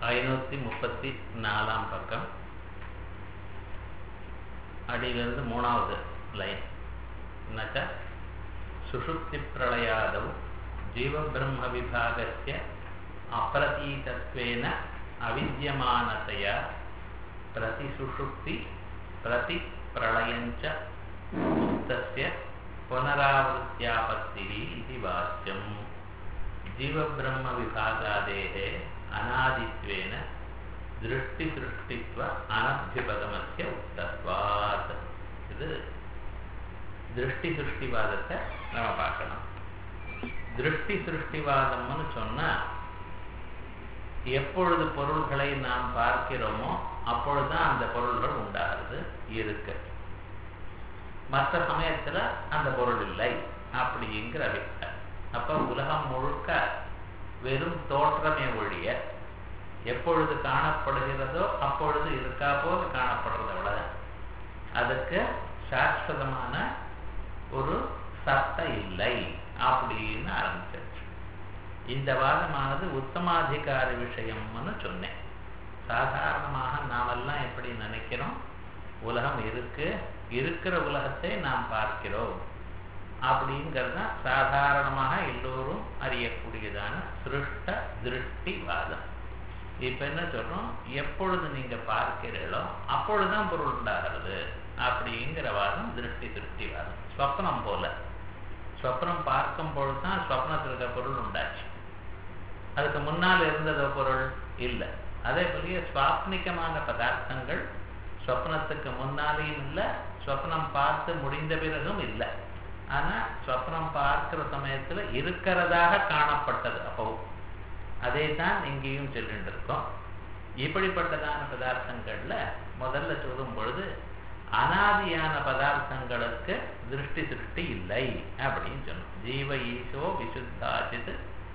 ஐநூற்றி முப்பத்தி நாலாம் பக்கம் அடியிலிருந்து மூணாவது லைன் என்னாச்சா சுஷுப்தி பிரளயாதவ் ஜீவபிரம்ம விபாகஸ்ய அப்பிரதீதத்வேன அவித்யமானதையா பிரதி சுஷுப்தி பிரதி பிரளயஞ்ச முக்தஸ்ய புனராவృత్యాపత్తిः इति वाच्यम् जीवब्रह्मविभागादेः अनादित्वेन दृष्टिसृष्टित्व अनभ्युपगमस्य उक्तत्वात् இது திருஷ்டி சிருஷ்டிவாதத்தை நம்ம பார்க்கணும் திருஷ்டி சிருஷ்டிவாதம்னு சொன்னா எப்பொழுது பொருள்களை நாம் பார்க்கிறோமோ அப்பொழுதுதான் அந்த பொருள்கள் உண்டாகிறது இருக்கு மற்ற சமயத்துல அந்த பொருள் இல்லை அப்படிங்கிற அபிப்பிராயம் அப்ப உலகம் முழுக்க வெறும் தோற்றமே ஒழிய எப்பொழுது காணப்படுகிறதோ அப்பொழுது இருக்கா போல காணப்படுறதை விட அதுக்கு சாஸ்வதமான ஒரு சத்த இல்லை அப்படின்னு ஆரம்பிச்சிருச்சு இந்த வாதமானது உத்தமாதிகார விஷயம்னு சொன்னேன் சாதாரணமாக நாமெல்லாம் எப்படி நினைக்கிறோம் உலகம் இருக்கு இருக்கிற உலகத்தை நாம் பார்க்கிறோம் அப்படிங்கிறது தான் சாதாரணமாக எல்லோரும் அறியக்கூடியதான சிருஷ்ட திருஷ்டி வாதம் இப்ப என்ன சொல்றோம் எப்பொழுது நீங்க பார்க்கிறீர்களோ அப்பொழுதுதான் பொருள் உண்டாகிறது அப்படிங்கிற வாதம் திருஷ்டி திருஷ்டி வாதம் ஸ்வப்னம் போல ஸ்வப்னம் பார்க்கும் பொழுதுதான் ஸ்வப்னத்தில் இருக்கிற பொருள் உண்டாச்சு அதுக்கு முன்னால் இருந்ததோ பொருள் இல்லை அதே போலயே சுவாப்னிகமான பதார்த்தங்கள் ஸ்வப்னத்துக்கு முன்னாலேயும் இல்லை ஸ்வப்னம் பார்த்து முடிந்த பிறகும் இல்லை ஆனா ஸ்வப்னம் பார்க்கிற சமயத்துல இருக்கிறதாக காணப்பட்டது அப்போ அதே தான் இங்கேயும் சொல்லிட்டு இருக்கோம் இப்படிப்பட்டதான பதார்த்தங்கள்ல முதல்ல சொல்லும் பொழுது அனாதியான பதார்த்தங்களுக்கு திருஷ்டி திருஷ்டி இல்லை அப்படின்னு சொன்னோம் ஜீவ ஈசோ விசுத்தாச்சித்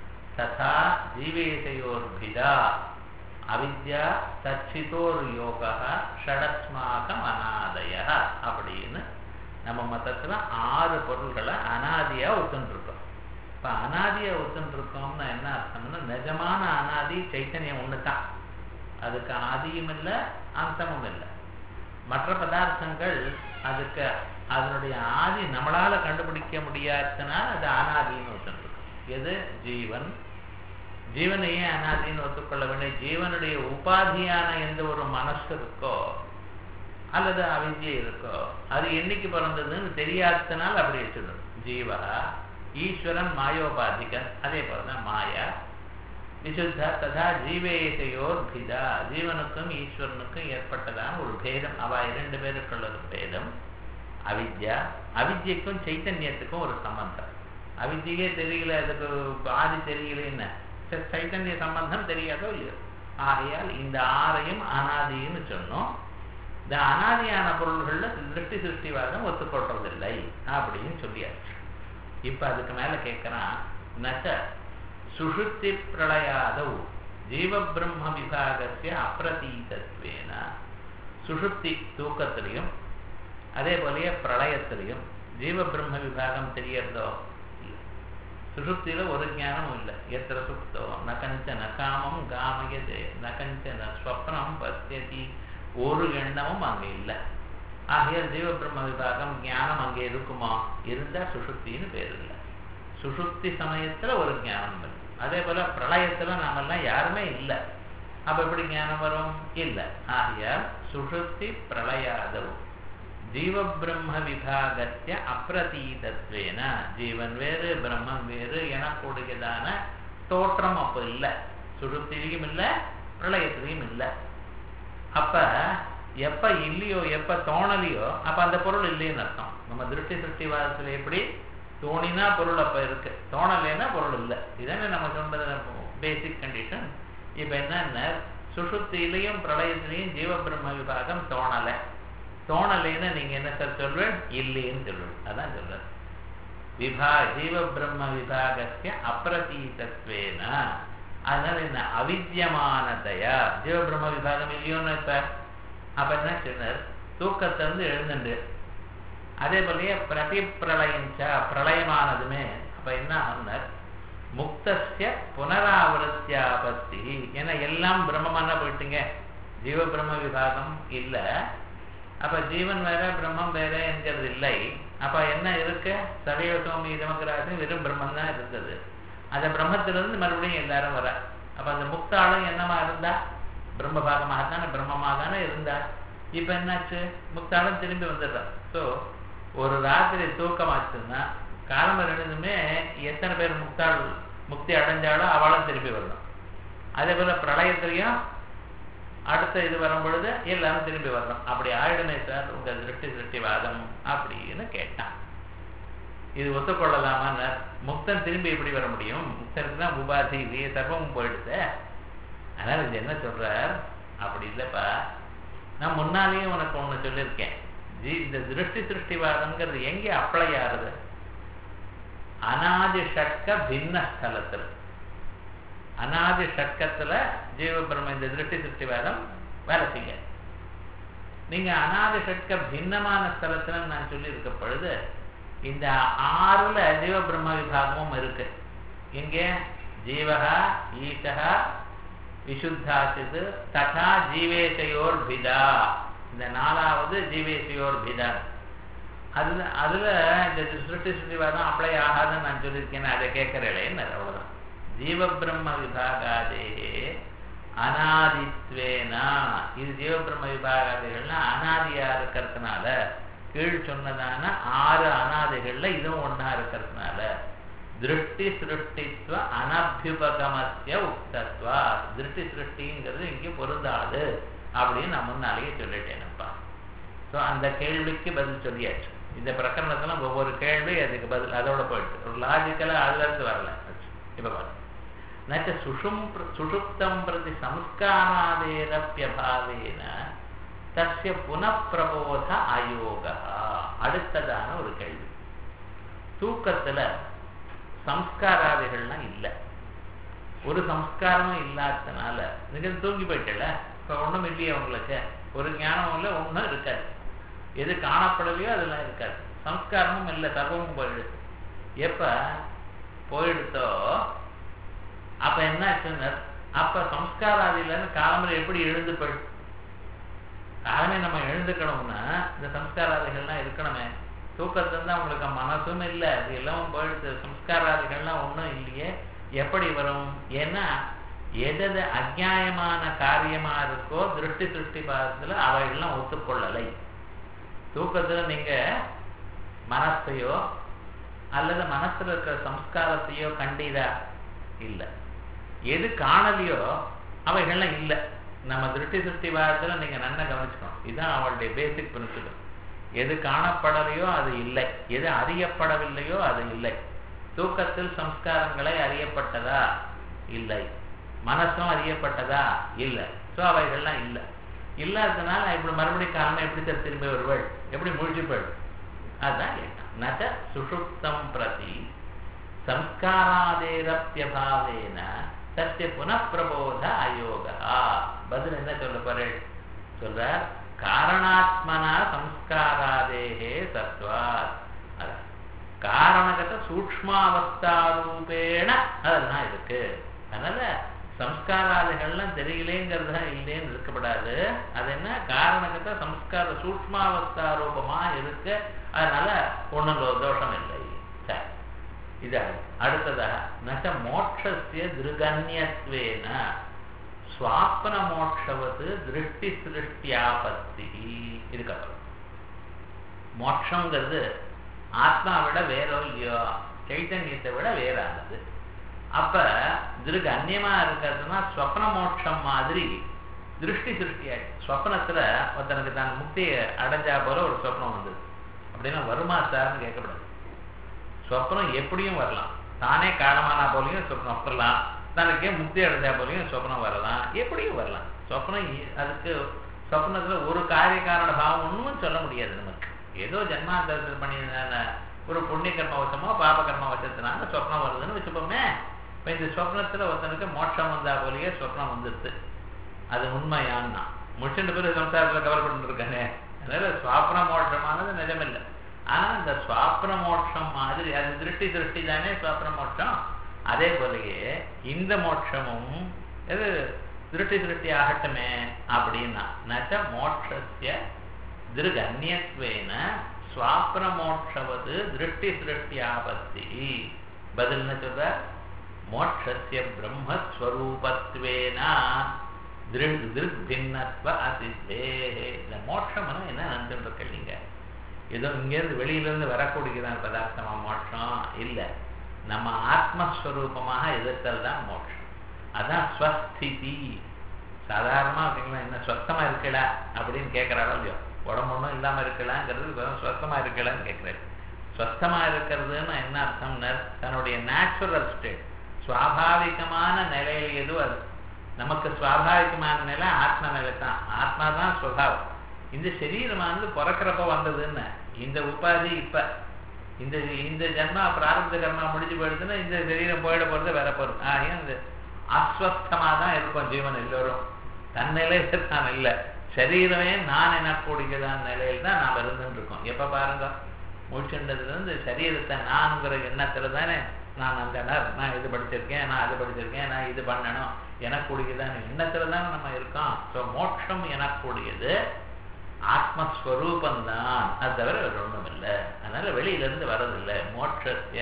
ததா ஜீவேசயோர்பிதா அவித்யா சச்சிதோர் யோகா ஷடஸ்மாகம் அனாதய அப்படின்னு நம்ம மொத்தத்துல ஆறு பொருள்களை அனாதியா ஒத்துருக்கோம் இப்ப அனாதியா ஒத்துருக்கோம்னா என்ன அர்த்தம்னா நிஜமான அனாதி சைத்தன்யம் ஒண்ணு தான் அதுக்கு ஆதியும் இல்லை அந்தமும் இல்லை மற்ற பதார்த்தங்கள் அதுக்கு அதனுடைய ஆதி நம்மளால கண்டுபிடிக்க முடியாததுனால அது அனாதின்னு ஒத்துருக்கும் எது ஜீவன் ஜீவனையே அனாதின்னு ஒத்துக்கொள்ள வேண்டும் ஜீவனுடைய உபாதியான எந்த ஒரு மனசு இருக்கோ அல்லது அவித்யை இருக்கோ அது என்னைக்கு பிறந்ததுன்னு தெரியாததுனால அப்படி வச்சிடும் ஜீவா ஈஸ்வரன் மாயோபாதிகன் அதே போலதான் மாயா விசுத்த ததா ஜீவேசையோர் பிதா ஜீவனுக்கும் ஈஸ்வரனுக்கும் ஏற்பட்டதான ஒரு பேதம் அவ இரண்டு பேருக்குள்ள ஒரு பேதம் அவித்யா அவித்யக்கும் சைத்தன்யத்துக்கும் ஒரு சம்பந்தம் அவித்யே தெரியல அதுக்கு ஆதி தெரியல என்ன சைத்தன்ய சம்பந்தம் தெரியாதோ இல்லையோ ஆகையால் இந்த ஆறையும் அனாதின்னு சொன்னோம் இந்த அனாதியான பொருள்கள்ல திருஷ்டி சிருஷ்டிவாதம் ஒத்துக்கொள்றதில்லை அப்படின்னு சொல்லியாச்சு இப்ப அதுக்கு மேல கேட்கிறான் நச்ச சுஷுப்தி பிரளயாதவ் ஜீவ பிரம்ம விபாகசிய அப்பிரதீதத்வேன சுஷுப்தி தூக்கத்திலையும் அதே போலயே பிரளயத்திலையும் ஜீவ பிரம்ம விபாகம் தெரியறதோ சுஷுப்தியில ஒரு ஞானமும் இல்லை எத்திர சுப்தோ ந கஞ்சன காமம் காமயது ந கஞ்சன ஸ்வப்னம் பத்தியதி ஒரு எண்ணமும் அங்கே இல்லை ஆகையால் ஜீவ பிரம்ம விபாகம் ஞானம் அங்கே இருக்குமா இருந்தா சுஷுப்தின்னு பேர் இல்லை சுஷுப்தி சமயத்துல ஒரு ஞானம் இருக்கு அதே போல பிரளயத்துல நாமெல்லாம் யாருமே இல்லை அப்ப எப்படி ஞானம் வரும் இல்லை ஆகையால் சுஷுப்தி பிரளயாதவு ஜீவ பிரம்ம விபாகத்திய அப்பிரதீதத்வேன ஜீவன் வேறு பிரம்மம் வேறு எனக்கூடியதான தோற்றம் அப்ப இல்லை சுஷுப்திலையும் இல்லை பிரளயத்திலையும் இல்லை அப்ப எப்ப இல்லையோ எப்ப தோணலையோ அப்ப அந்த பொருள் இல்லைன்னு அர்த்தம் நம்ம திருஷ்டி சிருஷ்டிவாதத்துல எப்படி தோணினா பொருள் அப்ப இருக்கு தோணலைன்னா பொருள் இல்லை இதானே நம்ம சொன்னது பேசிக் கண்டிஷன் இப்ப என்ன சுஷுப்தியிலையும் பிரளயத்திலையும் ஜீவ பிரம்ம விபாகம் தோணலை தோணலைன்னு நீங்க என்ன சார் சொல்வேன் இல்லைன்னு சொல்வேன் அதான் சொல்ற விபா ஜீவ பிரம்ம விபாகத்திய அப்பிரதீதத்வேன அதனால என்ன அவித்தியமானதையா ஜீவ பிரம்ம விபாகம் இல்லையோன்னு இப்ப அப்ப என்ன சொன்னார் தூக்கத்திலிருந்து எழுந்துண்டு அதே போலயே பிரதி பிரளயஞ்சா பிரளயமானதுமே அப்ப என்ன ஆகுனார் முக்தஸ்ய புனராவருத்தியாபத்தி ஏன்னா எல்லாம் பிரம்மமான போயிட்டீங்க ஜீவ பிரம்ம விபாகம் இல்லை அப்ப ஜீவன் வேற பிரம்மம் வேற என்கிறது இல்லை அப்ப என்ன இருக்கு சதய சோமி இதமகராஜன் வெறும் பிரம்மம் தான் இருந்தது அந்த பிரம்மத்திலிருந்து மறுபடியும் எல்லாரும் வர அப்ப அந்த முக்தாளும் என்னமா இருந்தா பிரம்ம பாகமாக தானே பிரம்மமாக தானே இருந்தா இப்ப என்னாச்சு முக்தாளும் திரும்பி வந்துடுறான் ஸோ ஒரு ராத்திரி தூக்கமாச்சுன்னா காலம்பரம் எழுந்துமே எத்தனை பேர் முக்தாள் முக்தி அடைஞ்சாலும் அவளும் திரும்பி வரணும் அதே போல பிரளயத்திலையும் அடுத்த இது வரும் பொழுது எல்லாரும் திரும்பி வரணும் அப்படி ஆயிடுமே சார் உங்க திருஷ்டி திருஷ்டி வாதம் அப்படின்னு கேட்டான் இது ஒத்துக்கொள்ளலாமா முக்தன் திரும்பி எப்படி வர முடியும் முக்தனுக்கு தான் உபாதி இது சர்வமும் போயிடுது அதனால இது என்ன சொல்றார் அப்படி இல்லப்பா நான் முன்னாலேயே உனக்கு ஒண்ணு சொல்லியிருக்கேன் ஜி இந்த திருஷ்டி சிருஷ்டிவாதம்ங்கிறது எங்கே அப்ளை ஆகுது அனாதி ஷட்க பின்ன ஸ்தலத்துல அனாதி ஷட்கத்துல ஜீவ பிரம்ம இந்த திருஷ்டி சிருஷ்டிவாதம் வேலை செய்ய நீங்க அனாதி ஷட்க பின்னமான ஸ்தலத்துல நான் சொல்லி இருக்க பொழுது இந்த ஆறுல ஜீவ பிரம்ம விபாகமும் இருக்கு இங்க ஜீவகா ஈசகா விசுத்தாசிது ததா ஜீவேசையோர் பிதா இந்த நாலாவது ஜீவேசையோர் பிதா அதுல அதுல இந்த சிருஷ்டி சுற்றிவாதம் அப்ளை ஆகாதுன்னு நான் சொல்லியிருக்கேன் அதை கேட்கிறேன் அவ்வளவுதான் ஜீவ பிரம்ம விபாகாதே அனாதித்வேனா இது ஜீவ பிரம்ம விபாகாதிகள்னா அனாதியா இருக்கிறதுனால கீழ் சொன்னதான ஆறு அனாதிகள்ல இதுவும் ஒன்னா இருக்கிறதுனால திருஷ்டி சிருஷ்டித்வ அனபியுபகமத்திய உக்தத்வா திருஷ்டி சிருஷ்டிங்கிறது இங்கே பொருந்தாது அப்படின்னு நான் முன்னாலேயே சொல்லிட்டேனப்பா ஸோ அந்த கேள்விக்கு பதில் சொல்லியாச்சு இந்த பிரகரணத்துல ஒவ்வொரு கேள்வி அதுக்கு பதில் அதோட போயிட்டு ஒரு லாஜிக்கலா அதுல இருந்து வரல இப்ப பாருங்க நச்ச சுஷும் சுஷுப்தம் பிரதி சம்ஸ்காராதேரப்பியபாவேன தஸ்ய புனப்பிரபோத அயோகா அடுத்ததான ஒரு கேள்வி தூக்கத்துல சம்ஸ்காராதிகள்லாம் இல்லை ஒரு சம்ஸ்காரமும் இல்லாததுனால நீங்க தூங்கி போயிட்டல இப்ப ஒண்ணும் இல்லையே உங்களுக்கு ஒரு ஞானம் இல்லை ஒண்ணும் இருக்காது எது காணப்படலையோ அதெல்லாம் இருக்காது சம்ஸ்காரமும் இல்லை சர்வமும் போயிடுது எப்ப போயிடுத்தோ அப்ப என்ன ஆச்சுன்னு அப்ப சம்ஸ்காராதியிலன்னு காலம்பரை எப்படி எழுந்து போயிடு காலமே நம்ம எழுந்துக்கணும்னா இந்த சம்ஸ்காராதிகள்லாம் இருக்கணுமே தூக்கத்துல தான் உங்களுக்கு மனசும் இல்லை அது எல்லாம் போயிடுது சம்ஸ்காராதிகள்லாம் ஒன்றும் இல்லையே எப்படி வரும் ஏன்னா எதது அஜாயமான காரியமா இருக்கோ திருஷ்டி திருஷ்டி பாதத்துல அவைகள்லாம் ஒத்துக்கொள்ளலை தூக்கத்துல நீங்க மனசையோ அல்லது மனசுல இருக்கிற சம்ஸ்காரத்தையோ கண்டீரா இல்லை எது காணலையோ அவைகள்லாம் இல்லை நம்ம திருஷ்டி திருஷ்டி பாதத்துல நீங்க நன்னா கவனிச்சுக்கணும் இதுதான் அவளுடைய பேசிக் பிரின்சிபல் எது காணப்படலையோ அது இல்லை எது அறியப்படவில்லையோ அது இல்லை தூக்கத்தில் சம்ஸ்காரங்களை அறியப்பட்டதா இல்லை மனசும் அறியப்பட்டதா இல்லை ஸோ அவைகள்லாம் இல்லை இல்லாததுனால இப்படி மறுபடியும் காரணம் எப்படி சார் திரும்பி வருவள் எப்படி முழிச்சு போயிடு அதுதான் கேட்டான் நச்ச சுஷுப்தம் பிரதி சம்ஸ்காராதேரப்பியபாவேன சத்திய புனப்பிரபோத அயோகா பதில் என்ன சொல்ல போறேன் சொல்ற காரணாத்மனா சம்ஸ்காராதேகே சத்வாத் காரணகத சூக்மாவஸ்தாரூபேண அதெல்லாம் இருக்கு அதனால சம்ஸ்காராதிகள்லாம் தெரியலேங்கிறதா இல்லைன்னு இருக்கப்படாது அது என்ன காரணகத்த சம்ஸ்கார சூக்மாவஸ்தா ரூபமா இருக்கு அதனால ஒண்ணும் தோஷம் இல்லை சரி இதாக அடுத்ததாக நச்ச மோட்சஸ்ய திருகன்யத்வேன சுவாப்ன மோட்சவது திருஷ்டி சிருஷ்டியாபத்தி இதுக்கப்புறம் மோட்சங்கிறது ஆத்மா விட வேறோ இல்லையோ சைத்தன்யத்தை விட வேறானது அப்ப இதுக்கு அந்நியமா இருக்கிறதுனா ஸ்வப்ன மோட்சம் மாதிரி திருஷ்டி சிருஷ்டியாச்சு ஸ்வப்னத்துல ஒருத்தனுக்கு தான் முக்தியை அடைஞ்சா போல ஒரு ஸ்வப்னம் வந்தது அப்படின்னா வருமா சார்னு கேட்கக்கூடாது ஸ்வப்னம் எப்படியும் வரலாம் தானே காலமானா போலையும் சொப்னம் வரலாம் தனக்கே முக்தி அடைஞ்சா போலையும் சொப்னம் வரலாம் எப்படியும் வரலாம் சொப்னம் அதுக்கு சொப்னத்துல ஒரு காரிய காரண பாவம் ஒன்றும் சொல்ல முடியாது நமக்கு ஏதோ ஜென்மாந்தரத்தில் பண்ணின ஒரு புண்ணிய கர்ம வச்சமோ பாப கர்ம வச்சதுனால சொப்னம் வருதுன்னு வச்சுப்போமே இப்போ இந்த சொப்னத்துல ஒருத்தனுக்கு மோட்சம் வந்தா போலயே சொப்னம் வந்துடுது அது உண்மையான்னா முடிச்சுட்டு பேர் சம்சாரத்துல கவர் பண்ணிட்டு இருக்கானே அதனால சுவாப்ன மோட்சமானது நிஜமில்லை ஆனா இந்த சுவாப்ன மோட்சம் மாதிரி அது திருஷ்டி திருஷ்டி தானே சுவாப்ன மோட்சம் அதே போலயே இந்த மோட்சமும் இது திருட்டி திருட்டி ஆகட்டுமே அப்படின்னா நச்ச மோட்சஸ்ய திருகன்யத்வேன சுவாப்ன மோட்சவது திருஷ்டி சிருஷ்டி ஆபத்தி பதில்னு சொல்ற மோட்சஸ்ய பிரம்மஸ்வரூபத்வேனா திருக் திருக் பின்னத்வ அதித்தே இந்த மோட்சம்னா என்ன நினைச்சுட்டு இருக்க நீங்க ஏதோ இங்கேருந்து வெளியிலேருந்து வரக்கூடியதான் பதார்த்தமா மோட்சம் இல்லை நம்ம ஆத்மஸ்வரூபமாக எதிர்த்தல் தான் மோட்சம் அதான் ஸ்வஸ்திதி சாதாரணமாக அப்படிங்களா என்ன சொத்தமா இருக்கலா அப்படின்னு கேட்குறாரோ இல்லையோ உடம்பு ஒன்றும் இல்லாமல் இருக்கலாங்கிறது வெறும் சொத்தமாக இருக்கலான்னு கேட்குறாரு ஸ்வஸ்தமா இருக்கிறதுன்னு என்ன அர்த்தம்னா தன்னுடைய நேச்சுரல் ஸ்டேட் சுவாபாவிகமான நிலையில் எது அது நமக்கு சுவாபாவிகமான நிலை ஆத்ம நிலை தான் ஆத்மா தான் சுவாவம் இந்த சரீரமானது பிறக்கிறப்ப வந்ததுன்னு இந்த உபாதி இப்ப இந்த இந்த ஜென்மா பிராரப்த கர்மா முடிஞ்சு போயிடுதுன்னா இந்த சரீரம் போயிட போறது வேற போறது ஆகிய இந்த அஸ்வஸ்தமா தான் இருக்கும் ஜீவன் எல்லோரும் தன் நிலையில தான் இல்லை சரீரமே நான் எனக்கூடியதான் நிலையில் தான் நாம் இருந்துட்டு இருக்கோம் எப்ப பாருங்க முடிச்சுன்றதுல இருந்து சரீரத்தை நான்கிற எண்ணத்துல தானே நான் அந்த நான் இது படிச்சிருக்கேன் நான் அது படிச்சிருக்கேன் நான் இது பண்ணணும் எனக்கூடியதான எண்ணத்துல தானே நம்ம இருக்கோம் ஸோ மோட்சம் எனக்கூடியது ஆத்மஸ்வரூபந்தான் அது தவிர வேறு ஒன்றும் இல்லை அதனால வெளியிலிருந்து வர்றதில்லை மோட்சத்திய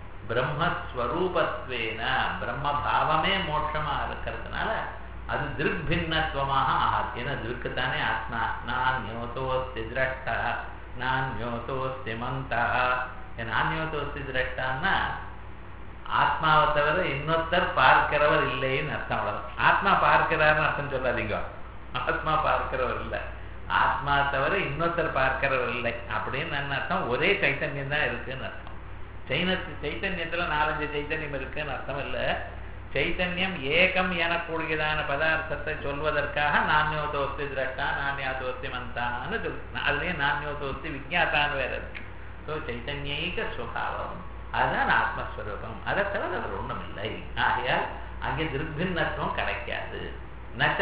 பிரம்மஸ்வரூபத்வேன பிரம்ம பாவமே மோட்சமா இருக்கிறதுனால அது திருக்பின்னத்துவமாக ஆகாது ஏன்னா திருக்குத்தானே ஆத்மா நான் யோதோஸ்தி திரஷ்டா நான் யோதோஸ்தி மந்தா நான் யோதோஸ்தி திரஷ்டான்னா ஆத்மாவை தவிர இன்னொருத்தர் பார்க்கிறவர் இல்லைன்னு அர்த்தம் அவ்வளவு ஆத்மா பார்க்கிறார்னு அர்த்தம் சொல்லாதீங்க ஆத்மா பார்க்கிறவர் இல்லை ஆத்மா தவிர இன்னொருத்தர் பார்க்கிறவர் இல்லை அப்படின்னு என்ன அர்த்தம் ஒரே சைத்தன்யம் தான் இருக்குன்னு அர்த்தம் சைனத்து சைத்தன்யத்துல நாலஞ்சு சைத்தன்யம் இருக்குன்னு அர்த்தம் இல்லை சைத்தன்யம் ஏகம் எனக்கூடியதான பதார்த்தத்தை சொல்வதற்காக நானியோதோஸ்தி திரட்டா நானியாதோஸ்தி மந்தான்னு சொல்லு அதுலயே நானியோதோஸ்தி விஜாத்தான்னு வேற இருக்கு ஸோ சைத்தன்யைக சுபாவம் அதுதான் ஆத்மஸ்வரூபம் அதை தவிர அவர் ஒன்றும் இல்லை ஆகையால் அங்கே திருப்பின்னத்துவம் கிடைக்காது நச்ச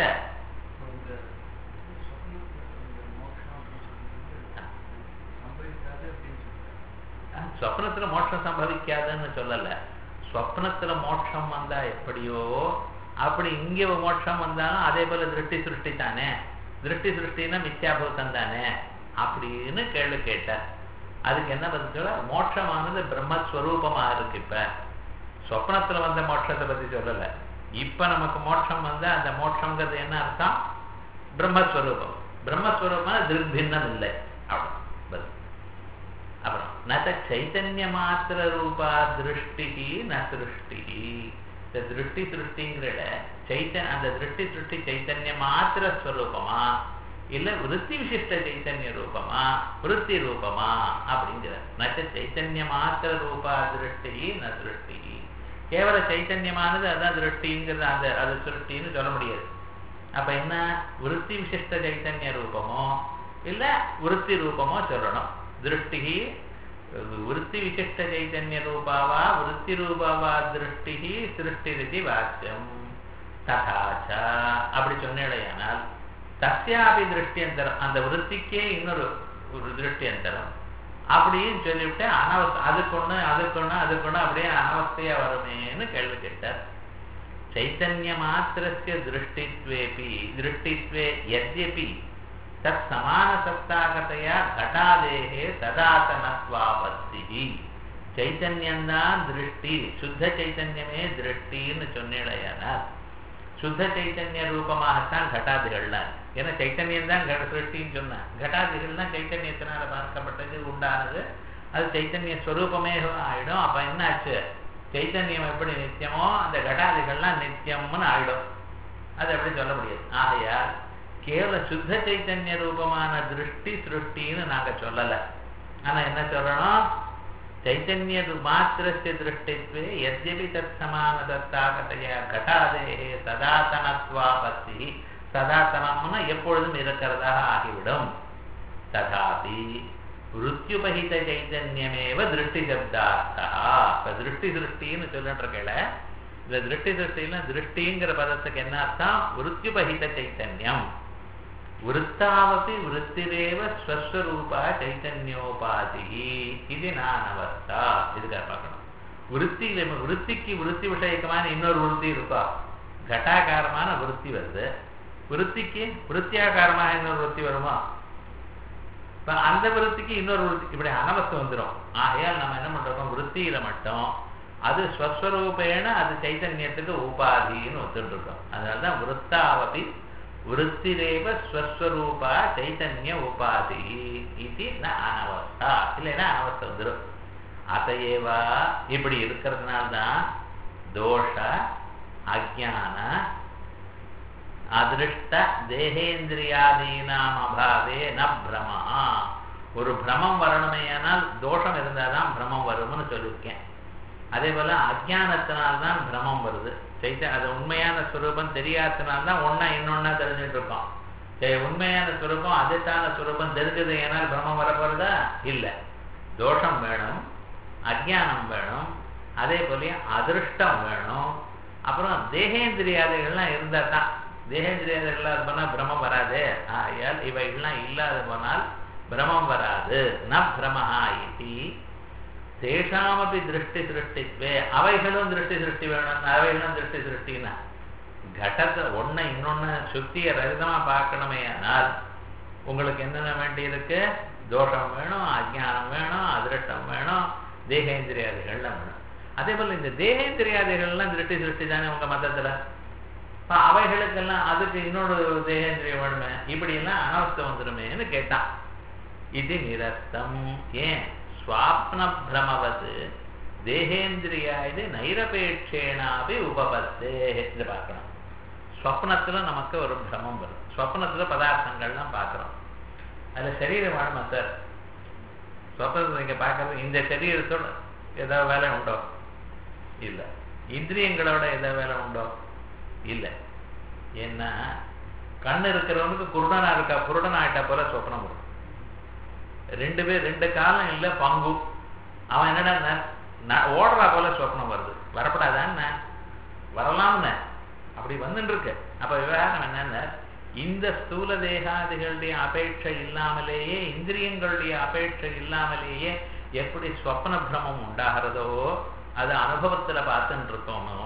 சொப்னத்துல மோட்சம் சம்பவிக்காதுன்னு சொல்லல சொப்னத்துல மோட்சம் வந்தா எப்படியோ அப்படி இங்க மோட்சம் வந்தாலும் அதே போல திருஷ்டி சிருஷ்டி தானே திருஷ்டி சிருஷ்டின்னா மித்யாபூதம் தானே அப்படின்னு கேள்வி கேட்டார் அதுக்கு என்ன பதில் சொல்ல மோட்சமானது பிரம்மஸ்வரூபமா இருக்கு இப்ப சொப்னத்துல வந்த மோட்சத்தை பத்தி சொல்லல இப்ப நமக்கு மோட்சம் வந்தா அந்த மோட்சங்கிறது என்ன அர்த்தம் பிரம்மஸ்வரூபம் பிரம்மஸ்வரூபமான திருப்பின்னம் இல்லை அவ்வளவு பதில் அப்புறம் நத சைத்தன்ய மாத்திர ரூபா திருஷ்டி ந சிருஷ்டி இந்த திருஷ்டி சிருஷ்டிங்கிற சைத்தன் அந்த திருஷ்டி சிருஷ்டி சைத்தன்ய மாத்திர ஸ்வரூபமா இல்ல விருத்தி விசிஷ்ட சைத்தன்ய ரூபமா விருத்தி ரூபமா அப்படிங்கிற நச்ச சைத்தன்ய மாத்திர ரூபா திருஷ்டி ந சிருஷ்டி கேவல சைத்தன்யமானது அதான் திருஷ்டிங்கிறது அந்த அது சிருஷ்டின்னு சொல்ல முடியாது அப்ப என்ன விருத்தி விசிஷ்ட சைத்தன்ய ரூபமோ இல்ல விருத்தி ரூபமோ சொல்லணும் திருஷ்டி விருத்தி விசிஷ்ட சைத்தன்ய ரூபாவா விருத்தி ரூபாவா திருஷ்டி சிருஷ்டி வாக்கியம் ததாச்ச அப்படி சொன்னேடையானால் தஸ்யாபி திருஷ்டியந்தரம் அந்த விருத்திக்கே இன்னொரு ஒரு திருஷ்டியந்தரம் அப்படின்னு சொல்லிவிட்டு அனவஸ்த அதுக்கு ஒண்ணு அதுக்கு ஒண்ணு அதுக்கு ஒண்ணு அப்படியே அனவஸ்தையா வருமேன்னு கேள்வி கேட்டார் சைத்தன்ய மாத்திரஸ்ய திருஷ்டித்வேபி திருஷ்டித்வே எத்யபி தத் சமான சப்தாகத்தையா கட்டாதேகே சதாத்தனத்வாபத்தி சைத்தன்யம்தான் திருஷ்டி சுத்த சைத்தன்யமே திருஷ்டின்னு சொன்னேடையானால் சுத்த சைத்தன்ய ரூபமாகத்தான் கட்டாதிகள்லாம் ஏன்னா சைத்தன்யம் தான் சிருஷ்டின்னு சொன்னேன் கட்டாதிகள்லாம் சைத்தன்யத்தினால பார்க்கப்பட்டது உண்டானது அது சைத்தன்ய ஸ்வரூபமே ஆயிடும் அப்ப என்ன ஆச்சு சைத்தன்யம் எப்படி நித்தியமோ அந்த கட்டாதிகள்லாம் நித்தியம்னு ஆயிடும் அது எப்படி சொல்ல முடியாது ஆகையால் கேவல சுத்த சைத்தன்ய ரூபமான திருஷ்டி சிருஷ்டின்னு நாங்க சொல்லல ஆனா என்ன சொல்லணும் ಚೈತನ್ಯ ಮಾತ್ರಸ್ಯ ದೃಷ್ಟಿತ್ವೇ ಯದ್ಯಪಿ ತತ್ ಸಮಾನ ದತ್ತಾகத்தைய கட்டாதேகே சதாதனத்வாபத்தி சதாதனம்னா எப்பொழுதும் இருக்கிறதாக ஆகிவிடும் ததாபி மிருத்யுபகித சைத்தன்யமேவ திருஷ்டி சப்தார்த்தா இப்ப திருஷ்டி திருஷ்டின்னு சொல்லிட்டு இருக்கல இந்த திருஷ்டி திருஷ்டினா திருஷ்டிங்கிற பதத்துக்கு என்ன அர்த்தம் மிருத்யுபகித சைத்தன்யம் விற்த்தாவப்பி விற்த்திரேவ ஸ்வஸ்வரூபா சைத்தன்யோபாதி இது நானவஸ்தா இதுக்காக பார்க்கணும் விருத்தி விருத்திக்கு விருத்தி விஷயக்கமான இன்னொரு விருத்தி இருக்கா கட்டாகாரமான விருத்தி வருது விருத்திக்கு விருத்தியாகாரமாக இன்னொரு விருத்தி வருமா இப்ப அந்த விருத்திக்கு இன்னொரு விருத்தி இப்படி அனவஸ்தை வந்துடும் ஆகையால் நம்ம என்ன பண்றோம் விருத்தியில மட்டும் அது ஸ்வஸ்வரூபேன அது சைத்தன்யத்துக்கு உபாதின்னு ஒத்துட்டு இருக்கோம் அதனாலதான் விருத்தாவதி விருத்திரேவ ஸ்வஸ்வரூபா சைத்தன்ய உபாதி இது ந அனவஸ்தா இல்லைன்னா அனவஸ்தை வந்துடும் அதையேவா இப்படி இருக்கிறதுனால்தான் தோஷ அஜான அதிருஷ்ட தேகேந்திரியாதீனாம் அபாவே ந பிரமா ஒரு பிரமம் வரணுமேயானால் தோஷம் இருந்தாதான் பிரமம் வரும்னு சொல்லியிருக்கேன் அதே போல அஜானத்தினால்தான் பிரமம் வருது சைத்த அது உண்மையான சுரூபம் தெரியாதனால்தான் ஒன்னா இன்னொன்னா தெரிஞ்சுட்டு இருக்கோம் சரி உண்மையான சுரூபம் அதிர்ஷ்டான சுரூபம் தெரிஞ்சது ஏனால் பிரமம் வரப்போறதா இல்லை தோஷம் வேணும் அஜானம் வேணும் அதே போல அதிருஷ்டம் வேணும் அப்புறம் தேகேந்திரியாதைகள்லாம் இருந்தா தான் தேகேந்திரியாதைகள் இல்லாத போனால் பிரமம் வராது ஆகையால் இவைகள்லாம் இல்லாத போனால் பிரமம் வராது ந பிரமஹா இது தேஷாமப்பி திருஷ்டி சிருஷ்டித்வே அவைகளும் திருஷ்டி சிருஷ்டி வேணும் அவைகளும் திருஷ்டி சிருஷ்டினா கடத்தை ஒன்றை இன்னொன்று சுத்தியை ரகிதமா பார்க்கணுமே ஆனால் உங்களுக்கு என்னென்ன வேண்டி இருக்கு தோஷம் வேணும் அஜானம் வேணும் அதிருஷ்டம் வேணும் தேகேந்திரியாதிகள்லாம் வேணும் அதே போல இந்த தேகேந்திரியாதிகள்லாம் திருஷ்டி சிருஷ்டி தானே உங்க மதத்துல இப்போ அவைகளுக்கெல்லாம் அதுக்கு இன்னொரு தேகேந்திரியம் வேணுமே இப்படியெல்லாம் அனவஸ்தம் வந்துடுமேன்னு கேட்டான் இது நிரஸ்தம் ஏன் ஸ்வாப்ன பிரமவது தேகேந்திரியா இது நைரபேட்சேனாபி உபபத்தே என்று பார்க்கணும் ஸ்வப்னத்துல நமக்கு ஒரு பிரமம் வரும் ஸ்வப்னத்துல பதார்த்தங்கள்லாம் பார்க்குறோம் அதில் சரீரம் வேணுமா சார் ஸ்வப்னத்தில் நீங்கள் பார்க்கறது இந்த சரீரத்தோட ஏதாவது வேலை உண்டோ இல்லை இந்திரியங்களோட ஏதாவது வேலை உண்டோ இல்லை ஏன்னா கண் இருக்கிறவனுக்கு குருடனா இருக்கா குருடன் ஆயிட்டா போல சொப்னம் வரும் ரெண்டு பேர் ரெண்டு காலம் இல்லை பங்கு அவன் என்னடா ஓடுறா போல சொப்னம் வருது வரப்படாதான்னு வரலாம்னு அப்படி வந்துட்டு இருக்கு அப்ப விவகாரம் என்னன்னா இந்த ஸ்தூல தேகாதிகளுடைய அபேட்சை இல்லாமலேயே இந்திரியங்களுடைய அபேட்சை இல்லாமலேயே எப்படி ஸ்வப்ன பிரமம் உண்டாகிறதோ அது அனுபவத்துல பார்த்துட்டு இருக்கோமோ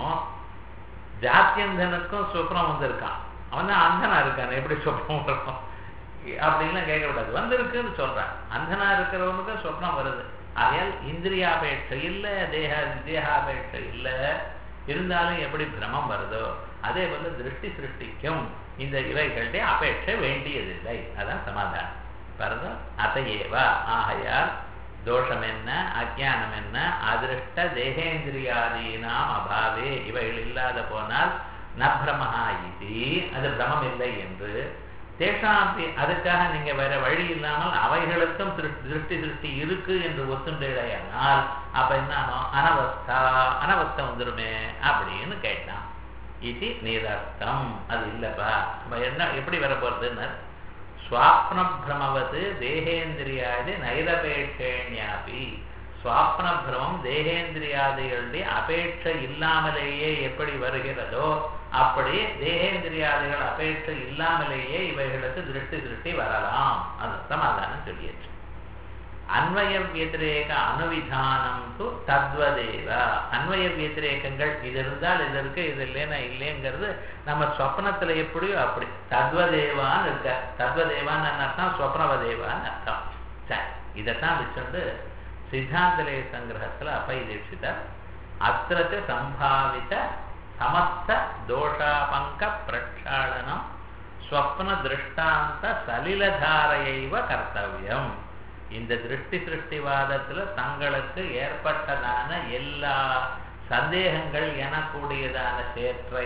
ஜாத்தியந்தனுக்கும் சொப்னம் வந்திருக்கான் அவன் தான் அந்தனா இருக்கான் எப்படி சொப்னம் வரும் அப்படின்லாம் கேட்கக்கூடாது வந்திருக்குன்னு சொல்றான் அந்தனா இருக்கிறவனுக்கு சொப்னம் வருது ஆகையால் இந்திரியாபேட்சை இல்லை தேக தேகாபேட்சை இல்லை இருந்தாலும் எப்படி பிரமம் வருதோ அதே போல திருஷ்டி சிருஷ்டிக்கும் இந்த இவைகளுடைய அபேட்சை வேண்டியதில்லை அதான் சமாதானம் பாருங்க அதையேவா ஆகையால் தோஷம் என்ன அஜானம் என்ன அதிருஷ்ட தேகேந்திரியாதீனாம் அபாவே இவைகள் இல்லாத போனால் ந பிரமஹா இது அது பிரமம் இல்லை என்று தேசாந்தி அதுக்காக நீங்க வேற வழி இல்லாமல் அவைகளுக்கும் திருஷ்டி திருஷ்டி இருக்கு என்று ஒத்துண்டையானால் அப்ப என்ன ஆகும் அனவஸ்தா அனவஸ்தம் வந்துருமே அப்படின்னு கேட்டான் இது நிரர்த்தம் அது இல்லப்பா நம்ம என்ன எப்படி வர போறதுன்னு ஸ்வாப்ன பிரமவது தேகேந்திரியாது நைரபேட்சேண்யாபி சுவாப்ன பிரமம் தேகேந்திரியாதிகளுடைய அபேட்சை இல்லாமலேயே எப்படி வருகிறதோ அப்படி தேகேந்திரியாதிகள் அபேட்சை இல்லாமலேயே இவைகளுக்கு திருஷ்டி திருஷ்டி வரலாம் அது சமாதானம் சொல்லியாச்சு அன்வய வியதிரேக அனுவிதானம் து தத்வதேவ அன்வய வியதிரேகங்கள் இது இருந்தால் இது இருக்கு இது இல்லைன்னா இல்லைங்கிறது நம்ம சொப்னத்துல எப்படியோ அப்படி தத்வதேவான்னு இருக்க தத்வதேவான்னு அர்த்தம் சொப்னவதேவான்னு அர்த்தம் சரி இதைத்தான் வச்சுண்டு சித்தாந்தலே சங்கிரகத்துல அப்பை தீட்சிதர் அத்திரத்து சம்பாவித சமஸ்த தோஷாபங்க பிரக்ஷாளனம் ஸ்வப்ன திருஷ்டாந்த சலிலதாரையைவ கர்த்தவியம் இந்த திருஷ்டி சிருஷ்டிவாதத்துல தங்களுக்கு ஏற்பட்டதான எல்லா சந்தேகங்கள் எனக்கூடியதான சேற்றை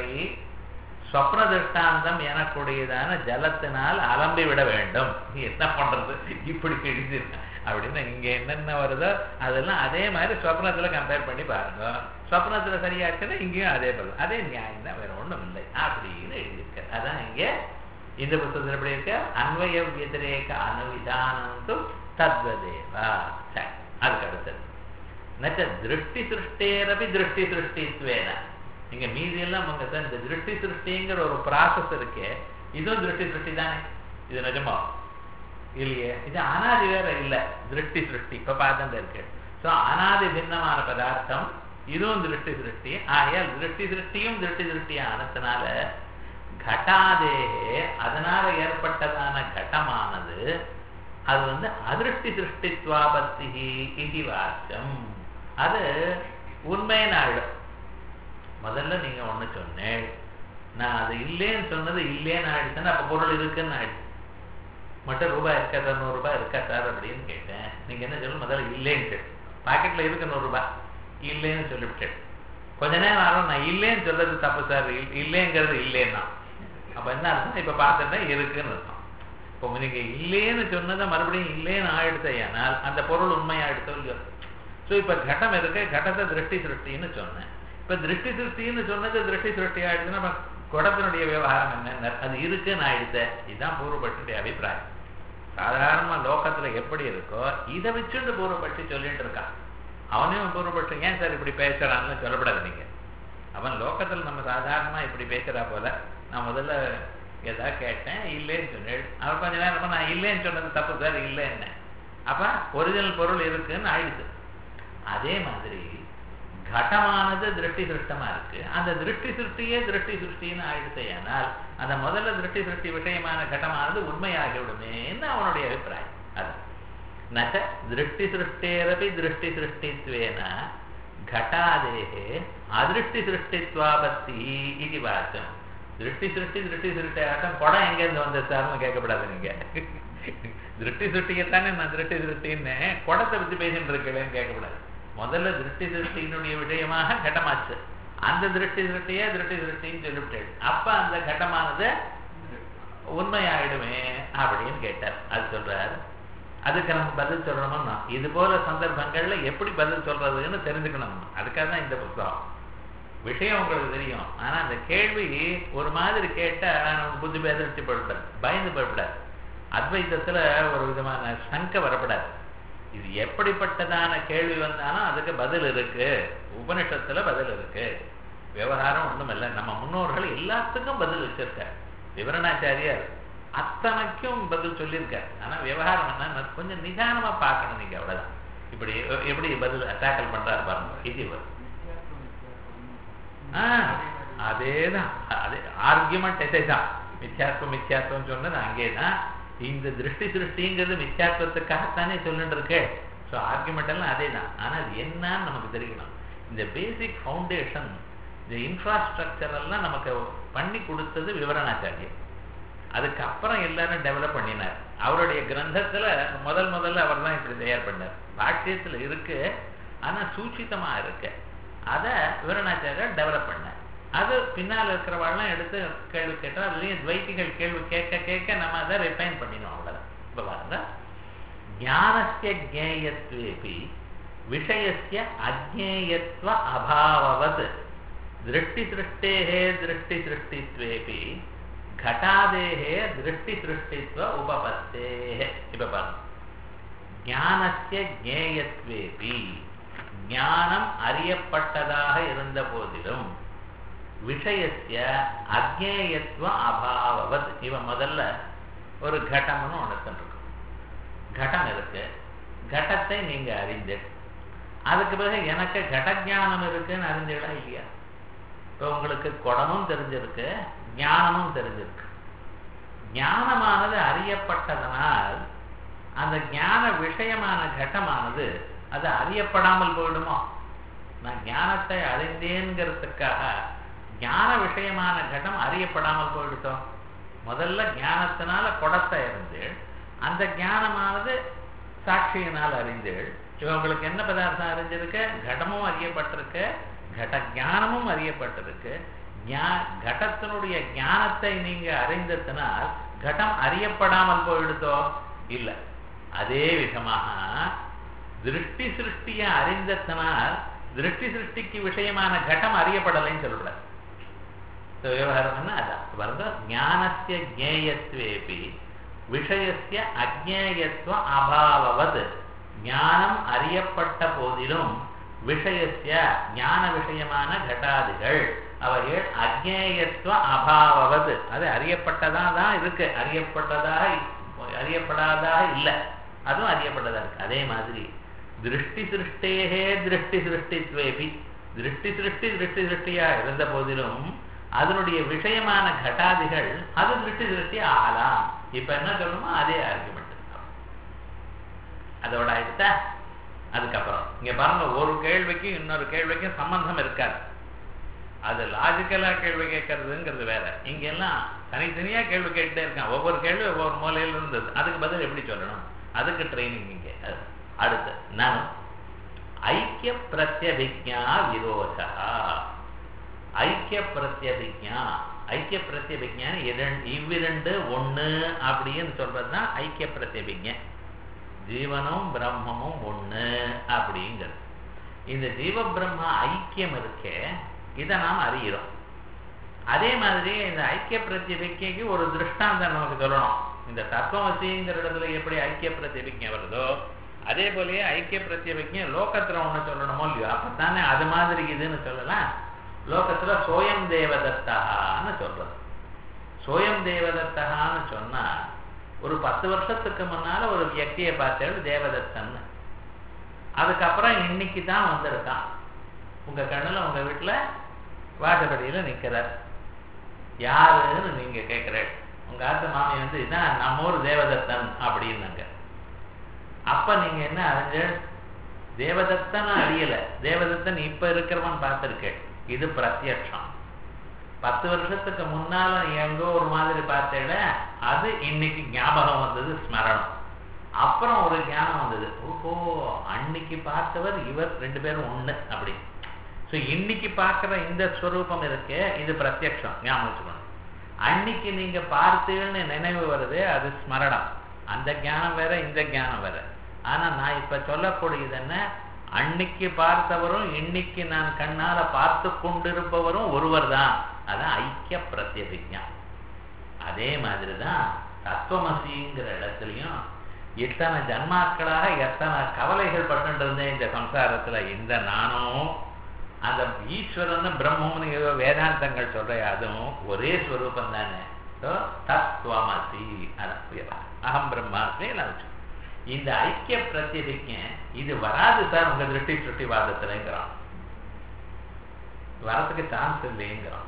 சொப்ன திருஷ்டாந்தம் எனக்கூடியதான ஜலத்தினால் அலம்பி விட வேண்டும் என்ன பண்றது இப்படி எழுதிருக்க அப்படின்னு இங்க என்னென்ன வருதோ அதெல்லாம் அதே மாதிரி சொப்னத்துல கம்பேர் பண்ணி பாருங்க சொப்னத்துல சரியாச்சுன்னா இங்கேயும் அதே போல அதே நியாயம் தான் வேற ஒண்ணும் இல்லை அப்படின்னு எழுதியிருக்க அதான் இங்க இந்த புத்தகத்தில் எப்படி இருக்க அன்வய வியதிரேக அனுவிதானம் தத்வதேவா சரி அதுக்கு அடுத்தது நச்ச திருஷ்டி சிருஷ்டேரபி திருஷ்டி சிருஷ்டித்வேன நீங்க மீதி எல்லாம் உங்க சார் இந்த திருஷ்டி சிருஷ்டிங்கிற ஒரு ப்ராசஸ் இருக்கே இதுவும் திருஷ்டி சிருஷ்டி தானே இது நிஜமா இல்லையே இது அனாதி வேற இல்லை திருஷ்டி சிருஷ்டி இப்ப பார்த்துட்டு இருக்கு ஸோ அனாதி பின்னமான பதார்த்தம் இதுவும் திருஷ்டி சிருஷ்டி ஆகையால் திருஷ்டி சிருஷ்டியும் திருஷ்டி சிருஷ்டி ஆனதுனால கட்டாதேகே அதனால ஏற்பட்டதான கட்டமானது அது வந்து அதிருஷ்டி சிருஷ்டித்வாபத்தி இது வாச்சம் அது உண்மையான ஆயிடும் முதல்ல நீங்க ஒண்ணு சொன்னேன் நான் அது இல்லைன்னு சொன்னது இல்லைன்னு ஆயிடுச்சுன்னா அப்ப பொருள் இருக்குன்னு ஆயிடுச்சு மட்டும் ரூபாய் இருக்கா சார் நூறு ரூபாய் இருக்கா சார் அப்படின்னு கேட்டேன் நீங்க என்ன சொல்லு முதல்ல இல்லைன்ட்டு பாக்கெட்ல இருக்கு நூறு ரூபாய் இல்லைன்னு சொல்லிவிட்டேன் கொஞ்ச நேரம் ஆகும் நான் இல்லைன்னு சொல்றது தப்பு சார் இல்- இல்லைங்கிறது இல்லைன்னா அப்ப என்ன அர்த்தம் இப்ப பார்த்துட்டேன் இருக்குன்னு அர்த்தம் இப்போ நீங்க இல்லைன்னு சொன்னதை மறுபடியும் இல்லைன்னு ஆயிடுத்த ஏனால் அந்த பொருள் உண்மையாயிடுத்தோ இல்லையோ ஸோ இப்ப கட்டம் இருக்கு கட்டத்தை திருஷ்டி சிருஷ்டின்னு சொன்னேன் இப்ப திருஷ்டி சிருஷ்டின்னு சொன்னது திருஷ்டி சிருஷ்டி ஆயிடுச்சுன்னா அப்ப குடத்தினுடைய விவகாரம் என்ன அது இருக்குன்னு ஆயிடுத்த இதுதான் பூர்வபட்சியுடைய அபிப்பிராயம் சாதாரணமா லோகத்துல எப்படி இருக்கோ இதை வச்சுட்டு பூர்வபட்சி சொல்லிட்டு இருக்கான் அவனையும் பூர்வபட்சம் ஏன் சார் இப்படி பேசுறான்னு சொல்லப்படாது நீங்க அவன் லோகத்துல நம்ம சாதாரணமா இப்படி பேசுறா போல நான் முதல்ல ஏதா கேட்டேன் இல்லைன்னு சொன்னேன் அவன் கொஞ்ச நேரம் நான் இல்லைன்னு சொன்னது தப்பு சார் இல்லைன்னு அப்ப ஒரிஜினல் பொருள் இருக்குன்னு ஆயிடுது அதே மாதிரி கடமானது திருஷ்டி சிருஷ்டமா இருக்கு அந்த திருஷ்டி சிருஷ்டியே திருஷ்டி சிருஷ்டின்னு ஆயிடுச்சு ஆனால் அந்த முதல்ல திருஷ்டி சிருஷ்டி விஷயமான கடமானது உண்மையாகிவிடுமேன்னு அவனுடைய அபிப்பிராயம் அது நச்ச திருஷ்டி சிருஷ்டேரபி திருஷ்டி சிருஷ்டித்வேன घटादेः அதிருஷ்டி சிருஷ்டித்வாபத்தி இது வாச்சம் திருஷ்டி சிருஷ்டி திருஷ்டி சிருஷ்டி ஆட்டம் குடம் எங்கேருந்து வந்த சார்னு கேட்கப்படாது நீங்க திருஷ்டி சிருஷ்டியத்தானே நான் திருஷ்டி சிருஷ்டின்னு குடத்தை பத்தி பேசிட்டு இருக்கேன்னு கேட்கக்கூடாது முதல்ல திருஷ்டி சிருஷ்டியினுடைய விஷயமாக கடமாச்சு அந்த திருஷ்டி சிருஷ்டியே திருஷ்டி சிருஷ்டின்னு சொல்லிவிட்டேன் அப்ப அந்த கடமானது உண்மையாயிடுமே அப்படின்னு கேட்டார் அது சொல்றாரு அதுக்கு நம்ம பதில் சொல்லணும்னா இது போல சந்தர்ப்பங்கள்ல எப்படி பதில் சொல்றதுன்னு தெரிஞ்சுக்கணும் அதுக்காக தான் இந்த புத்தகம் விஷயம் உங்களுக்கு தெரியும் ஆனா அந்த கேள்வி ஒரு மாதிரி கேட்டா நமக்கு புத்தி பேதரிச்சு போடக்கூடாது பயந்து போடக்கூடாது அத்வைத்தத்துல ஒரு விதமான சங்க வரப்படாது இது எப்படிப்பட்டதான கேள்வி வந்தாலும் அதுக்கு பதில் இருக்கு உபனிஷத்துல பதில் இருக்கு விவகாரம் ஒண்ணுமில்லை நம்ம முன்னோர்கள் எல்லாத்துக்கும் பதில் வச்சிருக்காரு விவரணாச்சாரியார் அத்தனைக்கும் பதில் சொல்லியிருக்காரு ஆனா விவகாரம் என்ன கொஞ்சம் நிதானமா பார்க்கணும் நீங்க அவ்வளவுதான் இப்படி எ- எப்படி பதில் டேக்கல் பண்றாரு பாருங்க இது வரும் அதேதான் அதே ஆர்கியூமெண்ட் எசை தான் மித்யாத்வம் மித்யாத்வம் சொன்னது அங்கேதான் இந்த திருஷ்டி சிருஷ்டிங்கிறது மித்யாத்வத்துக்காகத்தானே சொல்லிட்டு இருக்கு ஸோ ஆர்குமெண்ட் எல்லாம் அதே தான் ஆனால் அது என்னன்னு நமக்கு தெரியணும் இந்த பேசிக் ஃபவுண்டேஷன் இந்த இன்ஃப்ராஸ்ட்ரக்சர் எல்லாம் நமக்கு பண்ணி கொடுத்தது விவரணாச்சாரியர் அதுக்கப்புறம் எல்லாரும் டெவலப் பண்ணினார் அவருடைய கிரந்தத்துல முதல் முதல்ல அவர் தான் இப்படி தயார் பண்ணார் பாஷ்யத்துல இருக்கு ஆனா சூச்சிதமா இருக்கு அதை விவரணாச்சாரியர் டெவலப் பண்ணார் அது பின்னால் இருக்கிறவாள்லாம் எடுத்து கேள்வி கேட்டா அதுலயும் துவைத்திகள் கேள்வி கேட்க கேட்க நம்ம அதை ரிஃபைன் பண்ணினோம் அவ்வளவுதான் இப்ப பாருங்க ஞானஸ்ய ஜேயத்வேபி விஷயஸ்ய அஜ்ஞேயத்வ அபாவவத் திருஷ்டி சிருஷ்டேஹே திருஷ்டி சிருஷ்டித்வேபி घटादेहे दृष्टिसृष्टित्व उपपत्तेः இப்ப பாருங்க ஞானஸ்ய ஜேயத்வேபி ஞானம் அறியப்பட்டதாக இருந்த போதிலும் விஷயஸ்ய அஜேயத்துவ அபாவவத் இவன் முதல்ல ஒரு கடம்னு ஒன்று இருக்கும் கடம் இருக்கு கடத்தை நீங்க அறிந்து அதுக்கு பிறகு எனக்கு கடஞானம் இருக்குன்னு அறிஞ்சீங்களா இல்லையா இப்போ உங்களுக்கு குடமும் தெரிஞ்சிருக்கு ஞானமும் தெரிஞ்சிருக்கு ஞானமானது அறியப்பட்டதனால் அந்த ஞான விஷயமான கடமானது அது அறியப்படாமல் போயிடுமோ நான் ஞானத்தை அறிந்தேங்கிறதுக்காக ஞான விஷயமான கடம் அறியப்படாமல் போயிடுத்தோம் முதல்ல ஞானத்தினால குடத்தை அறிந்து அந்த ஞானமானது சாட்சியினால் அறிந்தேள் இவங்களுக்கு என்ன பதார்த்தம் அறிஞ்சிருக்கு கடமும் அறியப்பட்டிருக்கு கட ஞானமும் அறியப்பட்டிருக்கு ஞா- கடத்தினுடைய ஞானத்தை நீங்க அறிந்ததினால் கடம் அறியப்படாமல் போயிடுதோ இல்ல அதே விதமாக திருஷ்டி சிருஷ்டிய அறிந்ததனால் திருஷ்டி சிருஷ்டிக்கு விஷயமான கடம் அறியப்படலைன்னு சொல்லக்கூடாது So, விவகாரம்னா அதான் வருது ஞானஸ்ய ஜேயத்வேபி விஷயஸ்ய அஜேயத்துவ அபாவவது ஞானம் அறியப்பட்ட போதிலும் விஷயஸ்ய ஞான விஷயமான கட்டாதிகள் அவைகள் அஜேயத்துவ அபாவது அது அறியப்பட்டதா தான் இருக்கு அறியப்பட்டதாக அறியப்படாதாக இல்லை அதுவும் அறியப்பட்டதா இருக்கு அதே மாதிரி திருஷ்டி சிருஷ்டேகே திருஷ்டி சிருஷ்டித்வேபி திருஷ்டி திருஷ்டி திருஷ்டி திருஷ்டியா இருந்த போதிலும் அதனுடைய விஷயமான கட்டாதிகள் அது திருஷ்டி திருஷ்டி ஆகலாம் இப்ப என்ன சொல்லணுமோ அதே ஆர்குமெண்ட் அதோட ஆயிடுத்தா அதுக்கப்புறம் இங்க பாருங்க ஒரு கேள்விக்கும் இன்னொரு கேள்விக்கும் சம்பந்தம் இருக்காது அது லாஜிக்கலா கேள்வி கேட்கறதுங்கிறது வேற இங்க எல்லாம் தனித்தனியா கேள்வி கேட்டுட்டே இருக்கான் ஒவ்வொரு கேள்வி ஒவ்வொரு மூலையில இருந்தது அதுக்கு பதில் எப்படி சொல்லணும் அதுக்கு ட்ரைனிங் இங்க அடுத்து நான் ஐக்கிய பிரத்யபிக்ஞா விரோதா ஐக்கிய பிரத்யபிக்ஞா ஐக்கிய பிரத்யபிக்ஞான இவ்விரண்டு ஒண்ணு அப்படின்னு சொல்றதுதான் ஐக்கிய பிரத்யபிக்ஞ ஜீவனும் பிரம்மமும் ஒண்ணு அப்படிங்கிறது இந்த ஜீவ பிரம்ம ஐக்கியம் இருக்கே இதை நாம் அறிகிறோம் அதே மாதிரி இந்த ஐக்கிய பிரத்யபிக்கைக்கு ஒரு திருஷ்டாந்தம் நமக்கு சொல்லணும் இந்த தத்துவமசிங்கிற இடத்துல எப்படி ஐக்கிய பிரத்யபிக்கை வருதோ அதே போலயே ஐக்கிய பிரத்யபிக்கை லோகத்துல ஒண்ணு சொல்லணுமோ இல்லையோ அப்பத்தானே அது மாதிரி இதுன்னு சொல்லலாம் லோகத்துல சோயம் தேவதத்தான்னு சொல்றது சோயம் தேவதத்தான்னு சொன்னா ஒரு பத்து வருஷத்துக்கு முன்னால ஒரு வியக்தியை பார்த்தேன் தேவதத்தன்னு அதுக்கப்புறம் இன்னைக்கு தான் வந்திருக்கான் உங்க கண்ணுல உங்க வீட்டுல வாசப்படியில நிக்கிறார் யாருன்னு நீங்க கேட்கிற உங்க ஆத்த மாமி வந்து இதான் நம்ம ஊர் தேவதத்தன் அப்படின்னாங்க அப்ப நீங்க என்ன அறிஞ்ச தேவதத்தன் அறியல தேவதத்தன் இப்ப இருக்கிறவன் பார்த்திருக்கேன் இது பிரத்யட்சம் பத்து வருஷத்துக்கு முன்னால எங்கோ ஒரு மாதிரி பார்த்தேட அது இன்னைக்கு ஞாபகம் வந்தது ஸ்மரணம் அப்புறம் ஒரு ஞானம் வந்தது ஓஹோ அன்னைக்கு பார்த்தவர் இவர் ரெண்டு பேரும் ஒண்ணு அப்படி ஸோ இன்னைக்கு பார்க்குற இந்த ஸ்வரூபம் இருக்கு இது பிரத்யக்ஷம் ஞாபகம் வச்சுக்கணும் அன்னைக்கு நீங்க பார்த்தீங்கன்னு நினைவு வருது அது ஸ்மரணம் அந்த ஞானம் வேற இந்த ஞானம் வேற ஆனா நான் இப்ப சொல்லக்கூடியது என்ன அன்னைக்கு பார்த்தவரும் இன்னைக்கு நான் கண்ணால பார்த்து கொண்டிருப்பவரும் ஒருவர் தான் அதான் ஐக்கிய பிரத்யபிஜா அதே மாதிரிதான் தத்துவமசிங்கிற இடத்துலையும் எத்தனை ஜன்மாக்களாக எத்தனை கவலைகள் பட்டு இருந்தேன் இந்த சம்சாரத்துல இந்த நானும் அந்த ஈஸ்வரன் பிரம்மம்னு ஏதோ வேதாந்தங்கள் சொல்ற அதுவும் ஒரே ஸ்வரூபம் தானே தத்துவமசி அகம் பிரம்மாஸ்மி எல்லாம் இந்த ஐக்கிய பிரத்யபிக்க இது வராது சார் உங்க திருஷ்டி சுட்டி வாதத்துலங்கிறான் வரத்துக்கு சான்ஸ் இல்லைங்கிறான்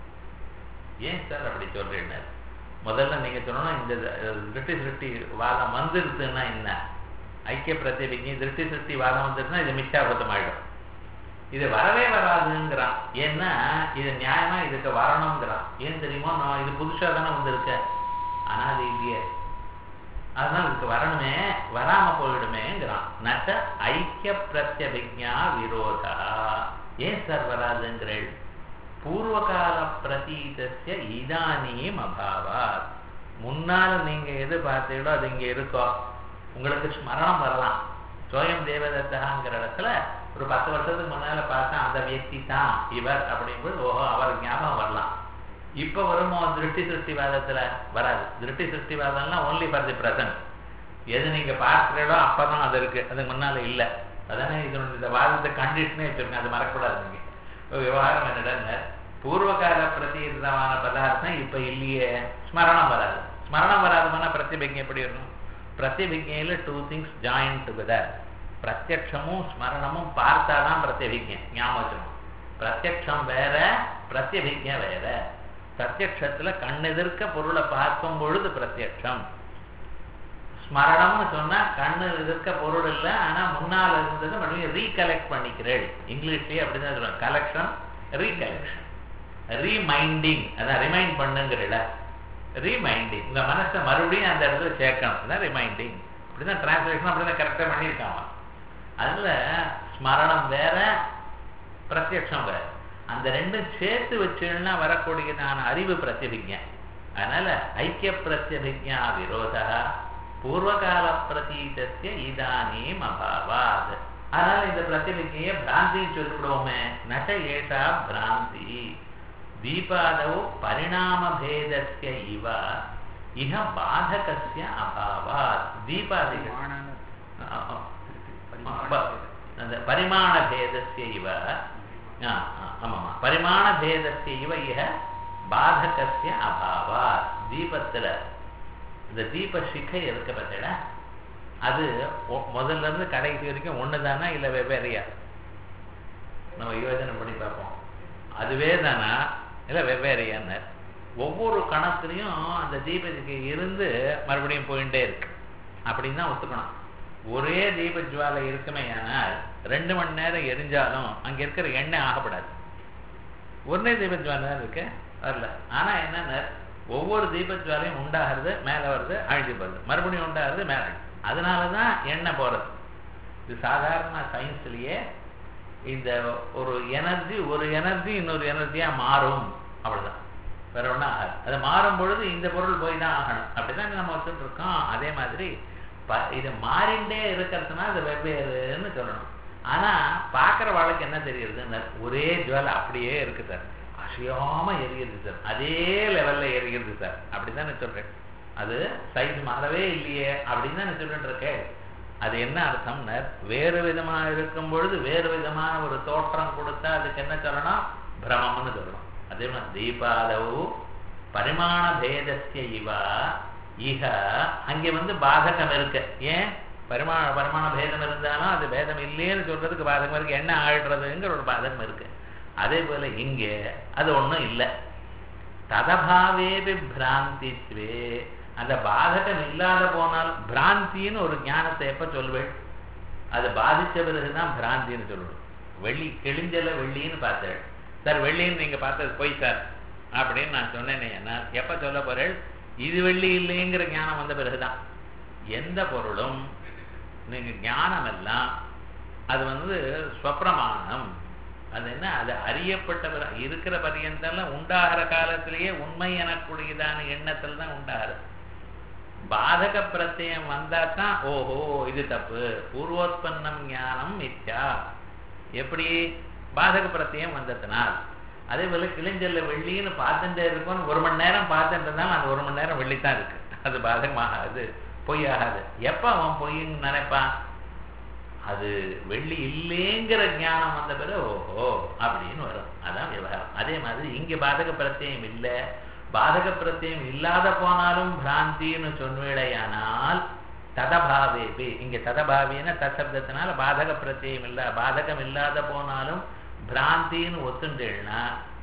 ஏன் சார் அப்படி சொல்றீங்க முதல்ல நீங்க சொல்லணும் இந்த திருஷ்டி சிருஷ்டி வாதம் வந்துருச்சுன்னா என்ன ஐக்கிய பிரத்யபிக்க திருஷ்டி சிருஷ்டி வாதம் வந்துருச்சுன்னா இது மிச்சாபத்தம் ஆயிடும் இது வரவே வராதுங்கிறான் ஏன்னா இது நியாயமா இதுக்கு வரணுங்கிறான் ஏன் தெரியுமோ நான் இது புதுசா தானே வந்திருக்க ஆனா அது இல்லையே அதனால இதுக்கு வரணுமே வராம போயிடுமேங்கிறான் நட்ட ஐக்கிய பிரத்யபிக்ஞா விரோதா ஏன் சார் வராதுங்கிறேள் பூர்வகால பிரதீதஸ்ய இதானியும் அபாவாத் முன்னால நீங்க எது பார்த்தீங்களோ அது இங்க இருக்கோ உங்களுக்கு ஸ்மரணம் வரலாம் சோயம் தேவதத்தாங்கிற இடத்துல ஒரு பத்து வருஷத்துக்கு முன்னால பார்த்தா அந்த வியக்தி தான் இவர் அப்படிங்கும்போது ஓஹோ அவர் ஞாபகம் வரலாம் இப்ப வருமோ திருஷ்டி சிருஷ்டிவாதத்துல வராது திருஷ்டி சிருஷ்டிவாதம்லாம் ஒன்லி ஃபார் தி பிரசன்ட் எது நீங்க பார்க்கிறீங்களோ அப்பதான் அது இருக்கு அதுக்கு முன்னால இல்லை அதானே இதனுடைய இந்த வாதத்தை கண்டிஷனே வச்சிருக்கேன் அது மறக்கூடாது நீங்க விவகாரம் என்னடா பூர்வகால பிரதீதமான பதார்த்தம் இப்ப இல்லையே ஸ்மரணம் வராது ஸ்மரணம் வராதுன்னா பிரத்திபிஜை எப்படி இருக்கும் பிரத்திபிஜையில டூ திங்ஸ் ஜாயின் டுகெதர் பிரத்யக்ஷமும் ஸ்மரணமும் பார்த்தாதான் பிரத்யபிஜை ஞாபகம் வச்சுக்கணும் பிரத்யக்ஷம் வேற பிரத்யபிஜை வேற பிரத்யக்ஷத்துல கண்ணெதிர்க்க பொருளை பார்க்கும் பொழுது பிரத்யக்ஷம் ஸ்மரணம்னு சொன்னா கண்ணு எதிர்க்க பொருள் இல்லை ஆனா முன்னால் இருந்தது மறுபடியும் ரீகலெக்ட் பண்ணிக்கிறேள் இங்கிலீஷ்லயே அப்படிதான் சொல்லுவாங்க கலெக்ஷன் ரீகலெக்ஷன் ரீமைண்டிங் அதான் ரிமைண்ட் பண்ணுங்கிறல ரீமைண்டிங் இந்த மனசை மறுபடியும் அந்த இடத்துல சேர்க்கணும் அதான் ரிமைண்டிங் அப்படிதான் டிரான்ஸ்லேஷன் அப்படிதான் கரெக்டாக பண்ணியிருக்காங்க அதுல ஸ்மரணம் வேற பிரத்யக்ஷம் வேற அந்த ரெண்டும் சேர்த்து வச்சுன்னா வரக்கூடியதான அறிவு பிரத்யபிஜை அதனால ஐக்கிய பிரத்யபிஜா விரோதா பூர்வகால பிரதீதத்திய இதானீம் அபாவாத் அதனால இந்த பிரத்யபிஜையை பிராந்தின்னு சொல்லிவிடுவோமே நட ஏஷா பிராந்தி தீபாதவு பரிணாமபேதஸ்ய இவ இஹ பாதகஸ்ய அபாவாத் தீபாதிகள் அந்த பரிமாண பேதஸ்ய இவ ஆமாமா பரிமாண பேதஸ்ய இவ இஹ பாதகஸ்ய அபாவாத் தீபத்துல இந்த தீப சிகை இருக்க பார்த்தா அது முதல்ல இருந்து கடைசி வரைக்கும் ஒண்ணுதானா இல்ல வெவ்வேறையா நம்ம யோஜனை பண்ணி பார்ப்போம் அதுவே தானா இல்லை வெவ்வேறையான ஒவ்வொரு கணத்துலையும் அந்த தீபத்துக்கு இருந்து மறுபடியும் போயிட்டே இருக்கு அப்படின்னு தான் ஒத்துக்கணும் ஒரே தீப ஜுவாலை இருக்குமே ஆனால் ரெண்டு மணி நேரம் எரிஞ்சாலும் அங்க இருக்கிற எண்ணெய் ஆகப்படாது ஒரே தீப ஜுவாலை தான் இருக்கு வரல ஆனா என்னன்னா ஒவ்வொரு தீப ஜுவாலையும் உண்டாகிறது மேல வருது அழிஞ்சு போகுது மறுபடியும் உண்டாகிறது மேல அதனால தான் எண்ணெய் போறது இது சாதாரண சயின்ஸ்லயே இந்த ஒரு எனர்ஜி ஒரு எனர்ஜி இன்னொரு எனர்ஜியா மாறும் அவ்வளவுதான் வேற ஒன்றும் ஆகாது அது மாறும் பொழுது இந்த பொருள் போய் தான் ஆகணும் அப்படிதான் நம்ம வச்சுட்டு இருக்கோம் அதே மாதிரி ப இது மாறிண்டே இருக்கிறதுனா அது வெவ்வேறுன்னு சொல்லணும் ஆனா பார்க்குற வாழ்க்கை என்ன தெரியுதுன்னு ஒரே ஜுவல் அப்படியே இருக்கு சார் அசையாம எரியுது சார் அதே லெவல்ல எரியுது சார் அப்படிதான் சொல்றேன் அது சைஸ் மாறவே இல்லையே அப்படின்னு தான் சொல்லிட்டு இருக்கேன் அது என்ன அர்த்தம்னா வேறு விதமா இருக்கும் பொழுது வேறு விதமான ஒரு தோற்றம் கொடுத்தா அதுக்கு என்ன சொல்லணும் பிரமம்னு சொல்லணும் அதே மாதிரி தீபாதவு பரிமாண பேதஸ்ய இவா இக அங்கே வந்து பாதகம் இருக்கு ஏன் பரிமாண பரிமாண பேதம் இருந்தாலும் அது பேதம் இல்லைன்னு சொல்றதுக்கு பாதகம் இருக்கு என்ன ஆயிடுறதுங்கிற ஒரு பாதகம் இருக்கு அதே போல இங்கே அது ஒண்ணும் இல்லை ததபாவேபி பிராந்தித்வே அந்த பாதகம் இல்லாத போனால் பிராந்தின்னு ஒரு ஞானத்தை எப்ப சொல்வேள் அது பாதிச்ச பிறகுதான் பிராந்தின்னு சொல்லுவோம் வெள்ளி கிழிஞ்சல வெள்ளின்னு பார்த்தேன் சார் வெள்ளின்னு நீங்க பார்த்தது போய் சார் அப்படின்னு நான் சொன்னேனே என்ன எப்ப சொல்ல போறேன் இது வெள்ளி இல்லைங்கிற ஞானம் வந்த பிறகுதான் எந்த பொருளும் நீங்க ஞானம் எல்லாம் அது வந்து ஸ்வப்பிரமாணம் அது என்ன அது அறியப்பட்ட பிற- இருக்கிற பரியந்தெல்லாம் உண்டாகிற காலத்திலேயே உண்மை எனக்கூடியதான எண்ணத்தில் தான் உண்டாகிறது பாதக பிரத்யம் வந்தா தான் ஓஹோ இது தப்பு பூர்வோத்பன்னம் ஞானம் மித்யா எப்படி பாதக பிரத்யம் வந்ததுனால் அதே போல கிளிஞ்சல்ல வெள்ளின்னு பார்த்துட்டே இருக்கும் ஒரு மணி நேரம் பார்த்துட்டு இருந்தாலும் அந்த ஒரு மணி நேரம் வெள்ளி தான் இருக்கு அது பாதகமாகாது பொய் ஆகாது எப்ப அவன் பொய்ன்னு நினைப்பான் அது வெள்ளி இல்லைங்கிற ஞானம் வந்த பிறகு ஓஹோ அப்படின்னு வரும் அதான் விவகாரம் அதே மாதிரி இங்க பாதக பிரத்யம் இல்லை பாதக பிரத்யம் இல்லாத போனாலும் பிராந்தின்னு சொன்வேடையானால் ததபாவேபி இங்க ததபாவின தசப்தத்தினால பாதக பிரத்யம் இல்ல பாதகம் இல்லாத போனாலும் பிராந்தின்னு ஒத்துண்டேன்னா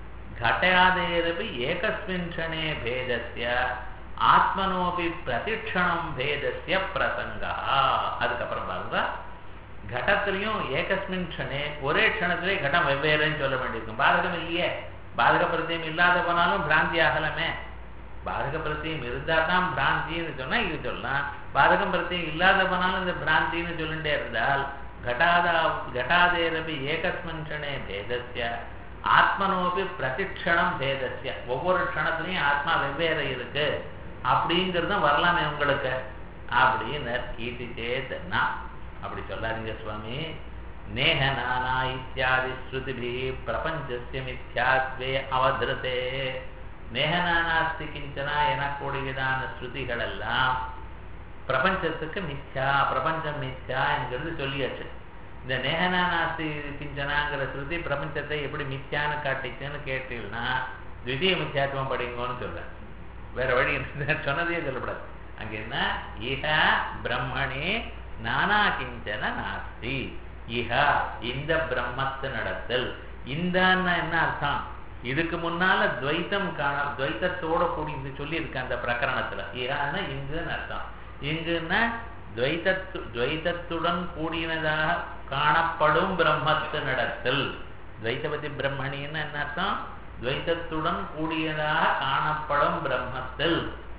घटादेरपि एकस्मिन् क्षणे भेदस्य ஆத்மனோபி பிரதிக்ஷணம் பேதஸ்ய பிரசங்கா அதுக்கப்புறம் பாருங்க கடத்திலையும் ஏகஸ்மின் க்ஷணே ஒரே க்ஷணத்திலே கடம் வெவ்வேறுன்னு சொல்ல வேண்டியிருக்கும் பாதகம் இல்லையே பாதக பிரத்தியம் இல்லாத போனாலும் பிராந்தி ஆகலமே பாதக பிரத்தியம் இருந்தா தான் பிராந்தின்னு சொன்னா இது சொல்லலாம் பாதகம் பிரத்தியம் இல்லாத போனாலும் இந்த பிராந்தின்னு சொல்லிட்டே இருந்தால் घटादा घटादेरपि ஏகஸ்மின் க்ஷணே பேதஸ்ய ஆத்மனோபி பிரதிக்ஷணம் பேதஸ்ய ஒவ்வொரு க்ஷணத்திலையும் ஆத்மா வெவ்வேறு இருக்கு அப்படிங்கிறதும் வரலாமே உங்களுக்கு அப்படின்னு ஈதி சேத் நான் அப்படி சொல்லாதீங்க சுவாமி நேஹ நானா இத்தியாதி ஸ்ருதிபி பிரபஞ்சஸ்ய மித்யாத்வே அவதிரதே நேஹ நானாஸ்தி கிஞ்சனா எனக்கூடியதான ஸ்ருதிகள் எல்லாம் பிரபஞ்சத்துக்கு மித்யா பிரபஞ்சம் மித்யா என்கிறது சொல்லியாச்சு இந்த நேகனானாஸ்தி கிஞ்சனாங்கிற ஸ்ருதி பிரபஞ்சத்தை எப்படி மித்யான்னு காட்டிச்சுன்னு கேட்டீங்கன்னா திவ்ய மித்யாத்துவம் படிங்கன்னு சொல்றேன் வேற வழி என்ன சொன்னதே சொல்லப்படாது அங்க என்ன இஹ பிரம்மணே நானா கிஞ்சன நாஸ்தி இஹ இந்த பிரம்மத்து நடத்தல் இந்தன்னா என்ன அர்த்தம் இதுக்கு முன்னால துவைத்தம் காண துவைத்தத்தோட கூடி இது சொல்லியிருக்கு அந்த பிரகரணத்துல இஹன்னா இங்குன்னு அர்த்தம் இங்குன்னா துவைத்தத்து துவைத்தத்துடன் கூடினதாக காணப்படும் பிரம்மத்து நடத்தல் துவைத்தபதி பிரம்மணின்னு என்ன அர்த்தம் துவைத்தத்துடன் கூடியதாக காணப்படும் பிரம்மத்தில்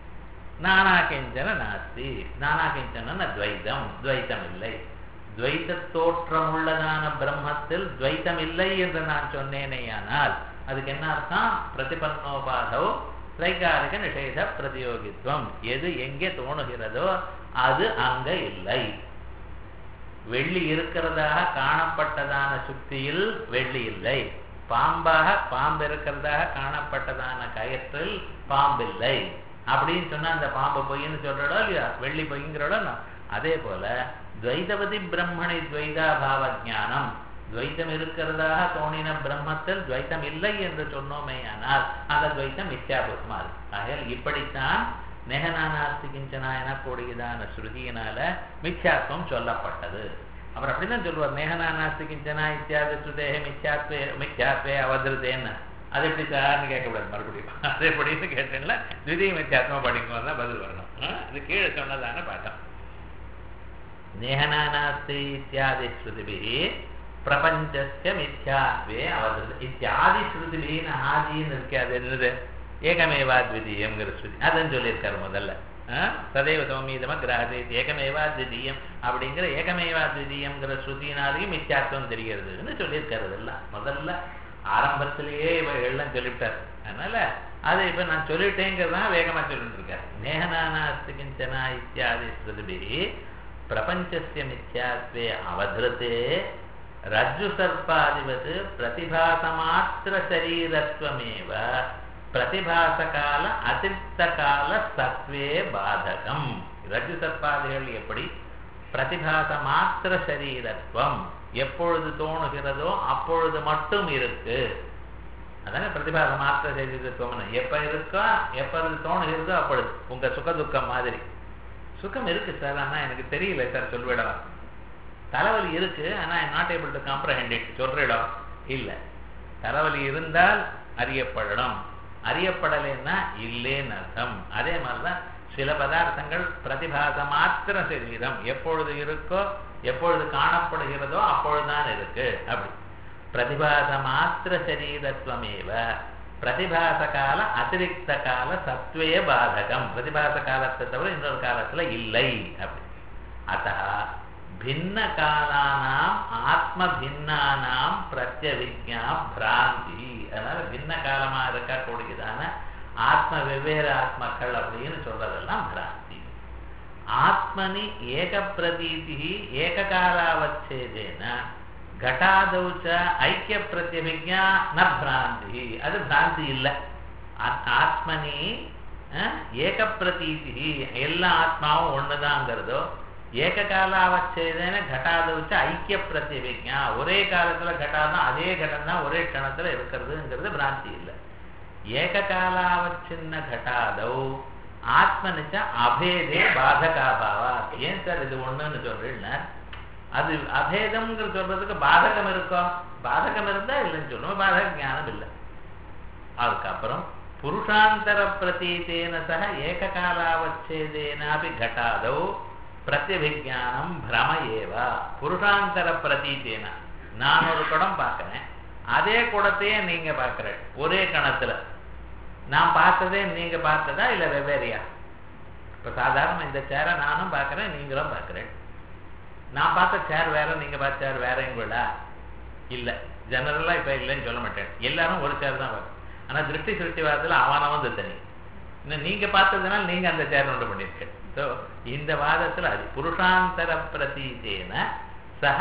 நானா கிஞ்சன நாஸ்தி நானா கிஞ்சன துவைதம் துவைத்தம் இல்லை துவைத்த தோற்றமுள்ளதான பிரம்மத்தில் துவைத்தம் இல்லை என்று நான் சொன்னேனேயானால் அதுக்கு என்ன அர்த்தம் பிரதிபன்னோபாதோ திரைகாரிக நிஷேத பிரதியோகித்துவம் எது எங்கே தோணுகிறதோ அது அங்க இல்லை வெள்ளி இருக்கிறதாக காணப்பட்டதான சுத்தியில் வெள்ளி இல்லை பாம்பாக பாம்பு இருக்கிறதாக காணப்பட்டதான கயற்றில் பாம்பில்லை அப்படின்னு சொன்னா அந்த பாம்பு பொய்ன்னு சொல்றடோ இல்லையா வெள்ளி பொய்ங்கிறடோ அதே போல துவைதவதி பிரம்மணி துவைதாபாவ ஞானம் துவைத்தம் இருக்கிறதாக தோணின பிரம்மத்தில் துவைத்தம் இல்லை என்று சொன்னோமே ஆனால் அந்த துவைத்தம் மித்யாபூர்வமா இருக்கு ஆகையால் இப்படித்தான் நெகநானாஸ்தி கிஞ்சனா எனக்கூடியதான ஸ்ருதியினால மித்யாத்வம் சொல்லப்பட்டது அவர் அப்படிதான் சொல்லுவார் நேகனா நாஸ்தி கிஞ்சனா இத்தியாதி சுதேக மித்யாத்வே மித்யாத்வே அவதிருதேன்னு அது எப்படி சார்னு கேட்கக்கூடாது மறுபடியும் அது எப்படின்னு கேட்டேன்ல திடீர் மித்யாத்மா படிக்கும் தான் பதில் வரணும் ஆ, இது கீழே சொன்னதான பாட்டம் நேகனா நாஸ்தி இத்தியாதி ஸ்ருதிபி பிரபஞ்சஸ்ய மித்யாத்வே அவதிருது இத்தியாதி ஸ்ருதிபின்னு ஆதின்னு இருக்கு அது என்னது ஏகமேவா த்விதீயம்ங்கிற ஸ்ருதி அதான் சொல்லியிருக்காரு முதல்ல ஆ? ததேவ சௌமீதம கிரகதே ஏகமேவா த்விதீயம் அப்படிங்கிற ஏகமேவா த்விதீயம்ங்கிற ஸ்ருதினாலையும் மித்யாத்வம் தெரிகிறதுன்னு சொல்லியிருக்காரு இதெல்லாம் முதல்ல ஆரம்பத்திலேயே இவ எல்லாம் சொல்லிவிட்டார் அதனால அதை இப்ப நான் சொல்லிட்டேங்கிறதான் வேகமா சொல்லிட்டு இருக்காரு நேகனானாஸ்தி கிஞ்சனா இத்தியாதி ஸ்ருதிபி பிரபஞ்சஸ்ய மித்யாத்வே அவதிருத்தே ரஜ்ஜு சர்ப்பாதிபத் பிரதிபாசமாத்திர சரீரத்வமேவ பிரதிபாசகால அதிர்த்த கால சத்வே பாதகம் ரஜ்ஜு சர்ப்பாதிகள் எப்படி பிரதிபாச மாத்திர சரீரத்துவம் எப்பொழுது தோணுகிறதோ அப்பொழுது மட்டும் இருக்கு அதானே பிரதிபாச மாத்திர சரீரத்துவம் எப்ப இருக்கோ எப்ப அது தோணுகிறதோ அப்பொழுது உங்க சுக துக்கம் மாதிரி சுகம் இருக்கு சார் ஆனா எனக்கு தெரியல சார் சொல்லிவிடலாம் தலைவலி இருக்கு ஆனா I not able to comprehend it சொல்றிடம் இல்ல தலைவலி இருந்தால் அறியப்படணும் அறியப்படலைன்னா இல்லேன்னு அர்த்தம் அதே மாதிரிதான் சில பதார்த்தங்கள் பிரதிபாச மாத்திர சரீரம் எப்பொழுது இருக்கோ எப்பொழுது காணப்படுகிறதோ அப்பொழுதுதான் இருக்கு அப்படி பிரதிபாச மாத்திர சரீரத்துவமேவ பிரதிபாச கால அதிரிக்த கால சத்வே பாதகம் பிரதிபாச காலத்தை தவிர இன்னொரு காலத்துல இல்லை அப்படி அத்த பின்ன காலானாம் ஆத்ம பின்னானாம் பிரத்யவிஜா பிராந்தி அதனால பின்ன காலமா இருக்கக்கூடியதான ஆத்ம வெவ்வேறு ஆத்மக்கள் அப்படின்னு சொல்றதெல்லாம் பிராந்தி ஆத்மனி ஏக பிரதீதி ஏககாலாவச்சேதேன கட்டாதௌச்ச ஐக்கிய பிரத்யபிஜா ந பிராந்தி அது பிராந்தி இல்லை ஆத்மனி அஹ், ஏக பிரதீதி எல்லா ஆத்மாவும் ஒண்ணுதாங்கிறதோ ஏக காலாவச்சேதேன கட்டாதௌச்ச ஐக்கிய பிரத்யபிஜா ஒரே காலத்துல கட்டாதான் அதே கட்டம் தான் ஒரே கணத்துல இருக்கிறதுங்கிறது பிராந்தி இல்லை ஏககாலாவச்சின்ன கட்டாதௌ ஆத்மனிச்ச அபேதே பாதகாபாவா ஏன் சார் இது ஒண்ணுன்னு சொல்றீங்கன்னா அது அபேதம்ங்கிற சொல்றதுக்கு பாதகம் இருக்கோ பாதகம் இருந்தா இல்லைன்னு சொல்லுவோம் பாதக ஞானம் இல்லை அதுக்கப்புறம் புருஷாந்தர பிரதீதேன சக ஏககாலாவச்சேதேனாபி கட்டாதௌ பிரத்யபிஜானம் பிரம ஏவா புருஷாந்தர பிரதீதேன நான் ஒரு குடம் பார்க்கிறேன் அதே குடத்தையே நீங்க பார்க்கிற ஒரே கணத்துல நான் பார்த்ததே நீங்க பார்த்ததா இல்ல வெவ்வேறையா இப்ப சாதாரண இந்த சேரை நானும் பார்க்கிறேன் நீங்களும் பார்க்கிறேன் நான் பார்த்த சேர் வேற நீங்க பார்த்த சேர் வேறங்களா இல்ல ஜெனரலா இப்ப இல்லைன்னு சொல்ல மாட்டேன் எல்லாரும் ஒரு சேர் தான் பார்க்கணும் ஆனா திருஷ்டி சிருஷ்டி வாரத்துல அவன் வந்து தனி இன்னும் நீங்க பார்த்ததுனால நீங்க அந்த சேர் உண்டு பண்ணிருக்க ஸோ இந்த வாதத்துல அது புருஷாந்தர பிரதீதேன சக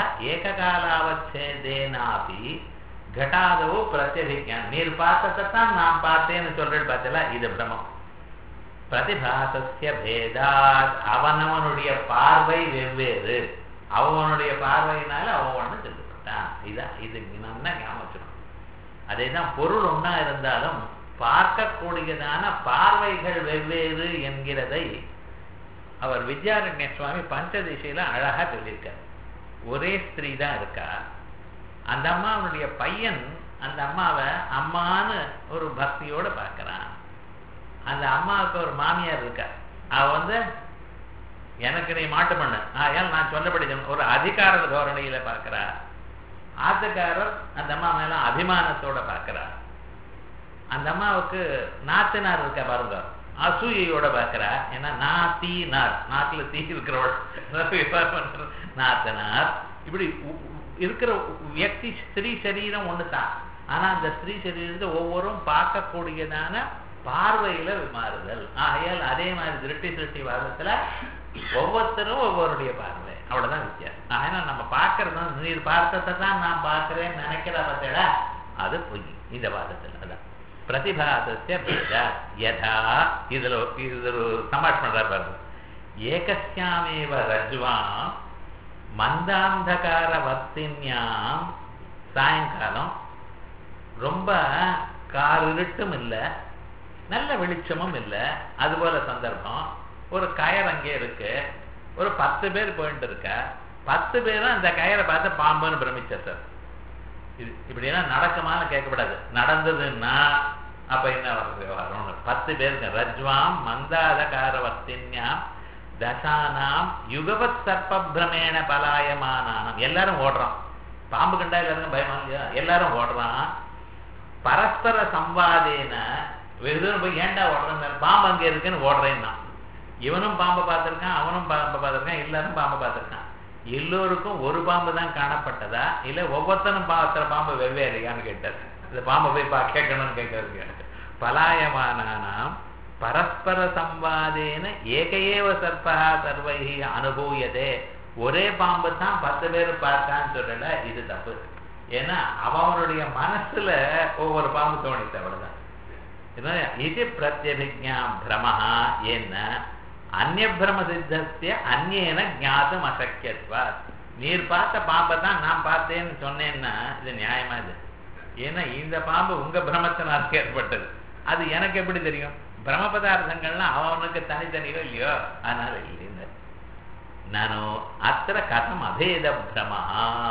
ஏககாலாவச்சேதேனாபி கட்டாதவோ பிரத்யபிஜான் நீர் பார்த்ததைத்தான் நான் பார்த்தேன்னு சொல்றேன் பார்த்தல இது பிரமம் பிரதிபாசஸ்ய பேதாத் அவனவனுடைய பார்வை வெவ்வேறு அவனுடைய பார்வையினால அவன் ஒண்ணு செஞ்சுட்டான் இதான் இது நல்லா ஞாபகம் வச்சுக்கணும் அதே தான் பொருள் ஒண்ணா இருந்தாலும் பார்க்கக்கூடியதான பார்வைகள் வெவ்வேறு என்கிறதை அவர் வித்யாரண்ய சுவாமி பஞ்சதிசையில அழகா சொல்லியிருக்கார் ஒரே ஸ்திரீ தான் இருக்கா அந்த அம்மாவனுடைய பையன் அந்த அம்மாவை அம்மான்னு ஒரு பக்தியோட பார்க்கறான் அந்த அம்மாவுக்கு ஒரு மாமியார் இருக்கா அவ வந்து எனக்கு நீ மாட்டு பண்ணு ஆயால் நான் சொல்லப்படி சொன்ன- ஒரு அதிகார தோரணையில பார்க்கறா ஆத்துக்காரர் அந்த அம்மா மேல அபிமானத்தோட பார்க்கறா அந்த அம்மாவுக்கு நாத்தனார் இருக்கா பாருங்க அசூயையோட பார்க்கறா ஏன்னா நான் தீ நார் நாக்குல தீ இருக்கிறவள் நாத்தனார் இப்படி உ- உ- இருக்கிற வியக்தி ஸ்திரீ சரீரம் ஒண்ணுதான் ஆனா அந்த ஸ்திரீ சரீரத்தை ஒவ்வொரும் பார்க்கக்கூடியதான பார்வையில மாறுதல் ஆகையால் அதே மாதிரி திருட்டி திருட்டி வாதத்துல ஒவ்வொருத்தரும் ஒவ்வொருடைய பார்வை அவ்வளவுதான் வித்தியாசம் அதனால நம்ம பார்க்கறது நீர் பார்த்ததை தான் நான் பார்க்கிறேன்னு நினைக்கிற பார்த்தேடா அது பொய் இந்த வாதத்துல அதான் பிரதிபாசஸ்ய பேத யதா இதுல இது ஒரு சமாஷ் பண்ற பாருங்க ஏகஸ்யாமேவ ரஜ்வாம் மந்தாந்தகார வர்த்தின்யாம் சாயங்காலம் ரொம்ப காரிருட்டும் இல்லை நல்ல வெளிச்சமும் இல்லை அதுபோல சந்தர்ப்பம் ஒரு கயர் அங்கே இருக்கு ஒரு பத்து பேர் போயிட்டு இருக்க பத்து பேரும் அந்த கயிறை பார்த்து பாம்புன்னு பிரமிச்ச சார் இது இப்படியெல்லாம் நடக்குமான்னு கேட்கக்கூடாது நடந்ததுன்னா அப்ப என்ன வருது விவகாரம் பத்து பேருக்கு ரஜ்வாம் மந்தாதகாரவர்த்தின்யாம் தசானாம் யுகபத் சர்ப்பபிரமேண பலாயமானானம் எல்லாரும் ஓடுறான் பாம்பு கண்டா எல்லாருக்கும் பயமா இல்லையா எல்லாரும் ஓடுறான் பரஸ்பர சம்வாதேன வெகு தூரம் போய் ஏன்டா ஓடுறேன் பாம்பு அங்கே இருக்குன்னு ஓடுறேன்னா இவனும் பாம்பை பார்த்திருக்கான் அவனும் பாம்பை பார்த்திருக்கான் எல்லாரும் பாம்பை பார்த்திருக்கான் எல்லோருக்கும் ஒரு பாம்பு தான் காணப்பட்டதா இல்ல ஒவ்வொருத்தனும் பார்த்துற பாம்பு வெவ்வேறையான்னு கேட்டார் இந்த பாம்பை போய் பா கேட்கணும்னு கேட்கறதுக்கு எனக்கு பலாயமானானாம் பரஸ்பர சம்வாதேன ஏகையேவ சர்பா சர்வைஹி அனுபூயதே ஒரே பாம்பு தான் பத்து பேர் பார்த்தான்னு சொல்லல இது தப்பு ஏன்னா அவனுடைய மனசுல ஒவ்வொரு பாம்பு தோணித்து அவ்வளவுதான் என்ன, இது பிரத்யபிஜா பிரமஹா என்ன அந்நிய பிரம சித்தஸ்ய அந்நேன ஞாதம் அசக்கியத்வா நீர் பார்த்த பாம்பை தான் நான் பார்த்தேன்னு சொன்னேன்னா இது நியாயமா இது ஏன்னா இந்த பாம்பு உங்க பிரமத்தினால் ஏற்பட்டது அது எனக்கு எப்படி தெரியும் பிரம பதார்த்தங்கள்லாம் அவனுக்கு தனித்தனியோ இல்லையோ அதனால இல்லைன்னு நானோ அத்திர கதம் அபேத பிரமா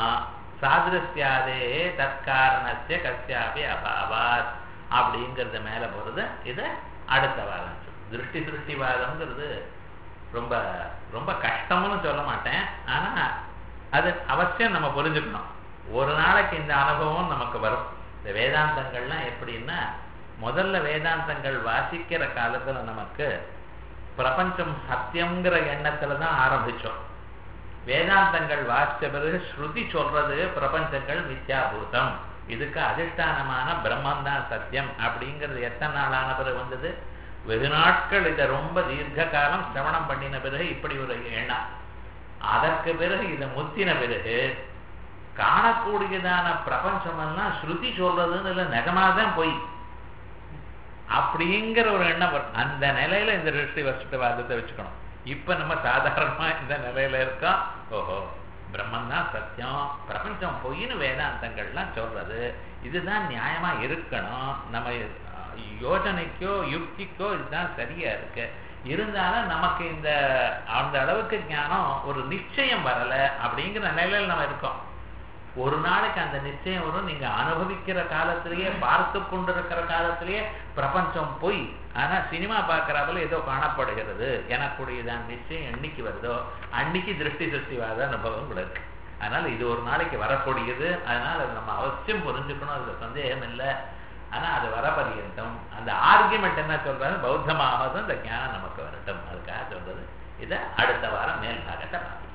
சாதிருஷ்யாதே தற்காரணஸ்ய கஸ்யாபி அபாவாத் அப்படிங்கிறது மேல போறது இது அடுத்த வாரம் திருஷ்டி சிருஷ்டிவாதம்ங்கிறது ரொம்ப ரொம்ப கஷ்டம்னு சொல்ல மாட்டேன் ஆனா அது அவசியம் நம்ம புரிஞ்சுக்கணும் ஒரு நாளைக்கு இந்த அனுபவம் நமக்கு வரும் இந்த வேதாந்தங்கள்லாம் எப்படின்னா முதல்ல வேதாந்தங்கள் வாசிக்கிற காலத்துல நமக்கு பிரபஞ்சம் சத்தியம்ங்கிற எண்ணத்துல தான் ஆரம்பிச்சோம் வேதாந்தங்கள் வாசித்த பிறகு ஸ்ருதி சொல்றது பிரபஞ்சங்கள் மித்யாபூதம் இதுக்கு அதிஷ்டானமான பிரம்மம் தான் சத்தியம் அப்படிங்கிறது எத்தனை நாளான பிறகு வந்தது வெகு நாட்கள் இதை ரொம்ப தீர்க்க காலம் சிரவணம் பண்ணின பிறகு இப்படி ஒரு எண்ணம் அதற்கு பிறகு இதை முத்தின பிறகு காணக்கூடியதான பிரபஞ்சமெல்லாம் ஸ்ருதி சொல்றதுன்னு இல்லை நிஜமாதான் போய் அப்படிங்கிற ஒரு எண்ணம் வரும் அந்த நிலையில இந்த ரிஷ்டி வசுட்டவாதத்தை வச்சுக்கணும் இப்ப நம்ம சாதாரணமா இந்த நிலையில இருக்கோம் ஓஹோ பிரம்மன் தான் சத்தியம் பிரபஞ்சம் பொய்னு வேதாந்தங்கள்லாம் சொல்றது இதுதான் நியாயமா இருக்கணும் நம்ம யோசனைக்கோ யுக்திக்கோ இதுதான் சரியா இருக்கு இருந்தாலும் நமக்கு இந்த அந்த அளவுக்கு ஞானம் ஒரு நிச்சயம் வரல அப்படிங்கிற நிலையில நம்ம இருக்கோம் ஒரு நாளைக்கு அந்த நிச்சயம் வரும் நீங்க அனுபவிக்கிற காலத்திலேயே பார்த்து கொண்டிருக்கிற காலத்திலேயே பிரபஞ்சம் போய் ஆனா சினிமா பார்க்கறாப்புல ஏதோ காணப்படுகிறது எனக்குடையதான் நிச்சயம் என்னைக்கு வருதோ அன்னைக்கு திருஷ்டி திருஷ்டிவாத அனுபவம் கூட இருக்கு அதனால இது ஒரு நாளைக்கு வரக்கூடியது அதனால அது நம்ம அவசியம் புரிஞ்சுக்கணும் அதுல சந்தேகம் இல்லை ஆனா அது வர பரியந்தம் அந்த ஆர்குமெண்ட் என்ன சொல்றாரு பௌத்தமாவது அந்த ஞானம் நமக்கு வரட்டும் அதுக்காக சொல்றது இதை அடுத்த வாரம் மேல் பாகத்தை பார்க்கலாம்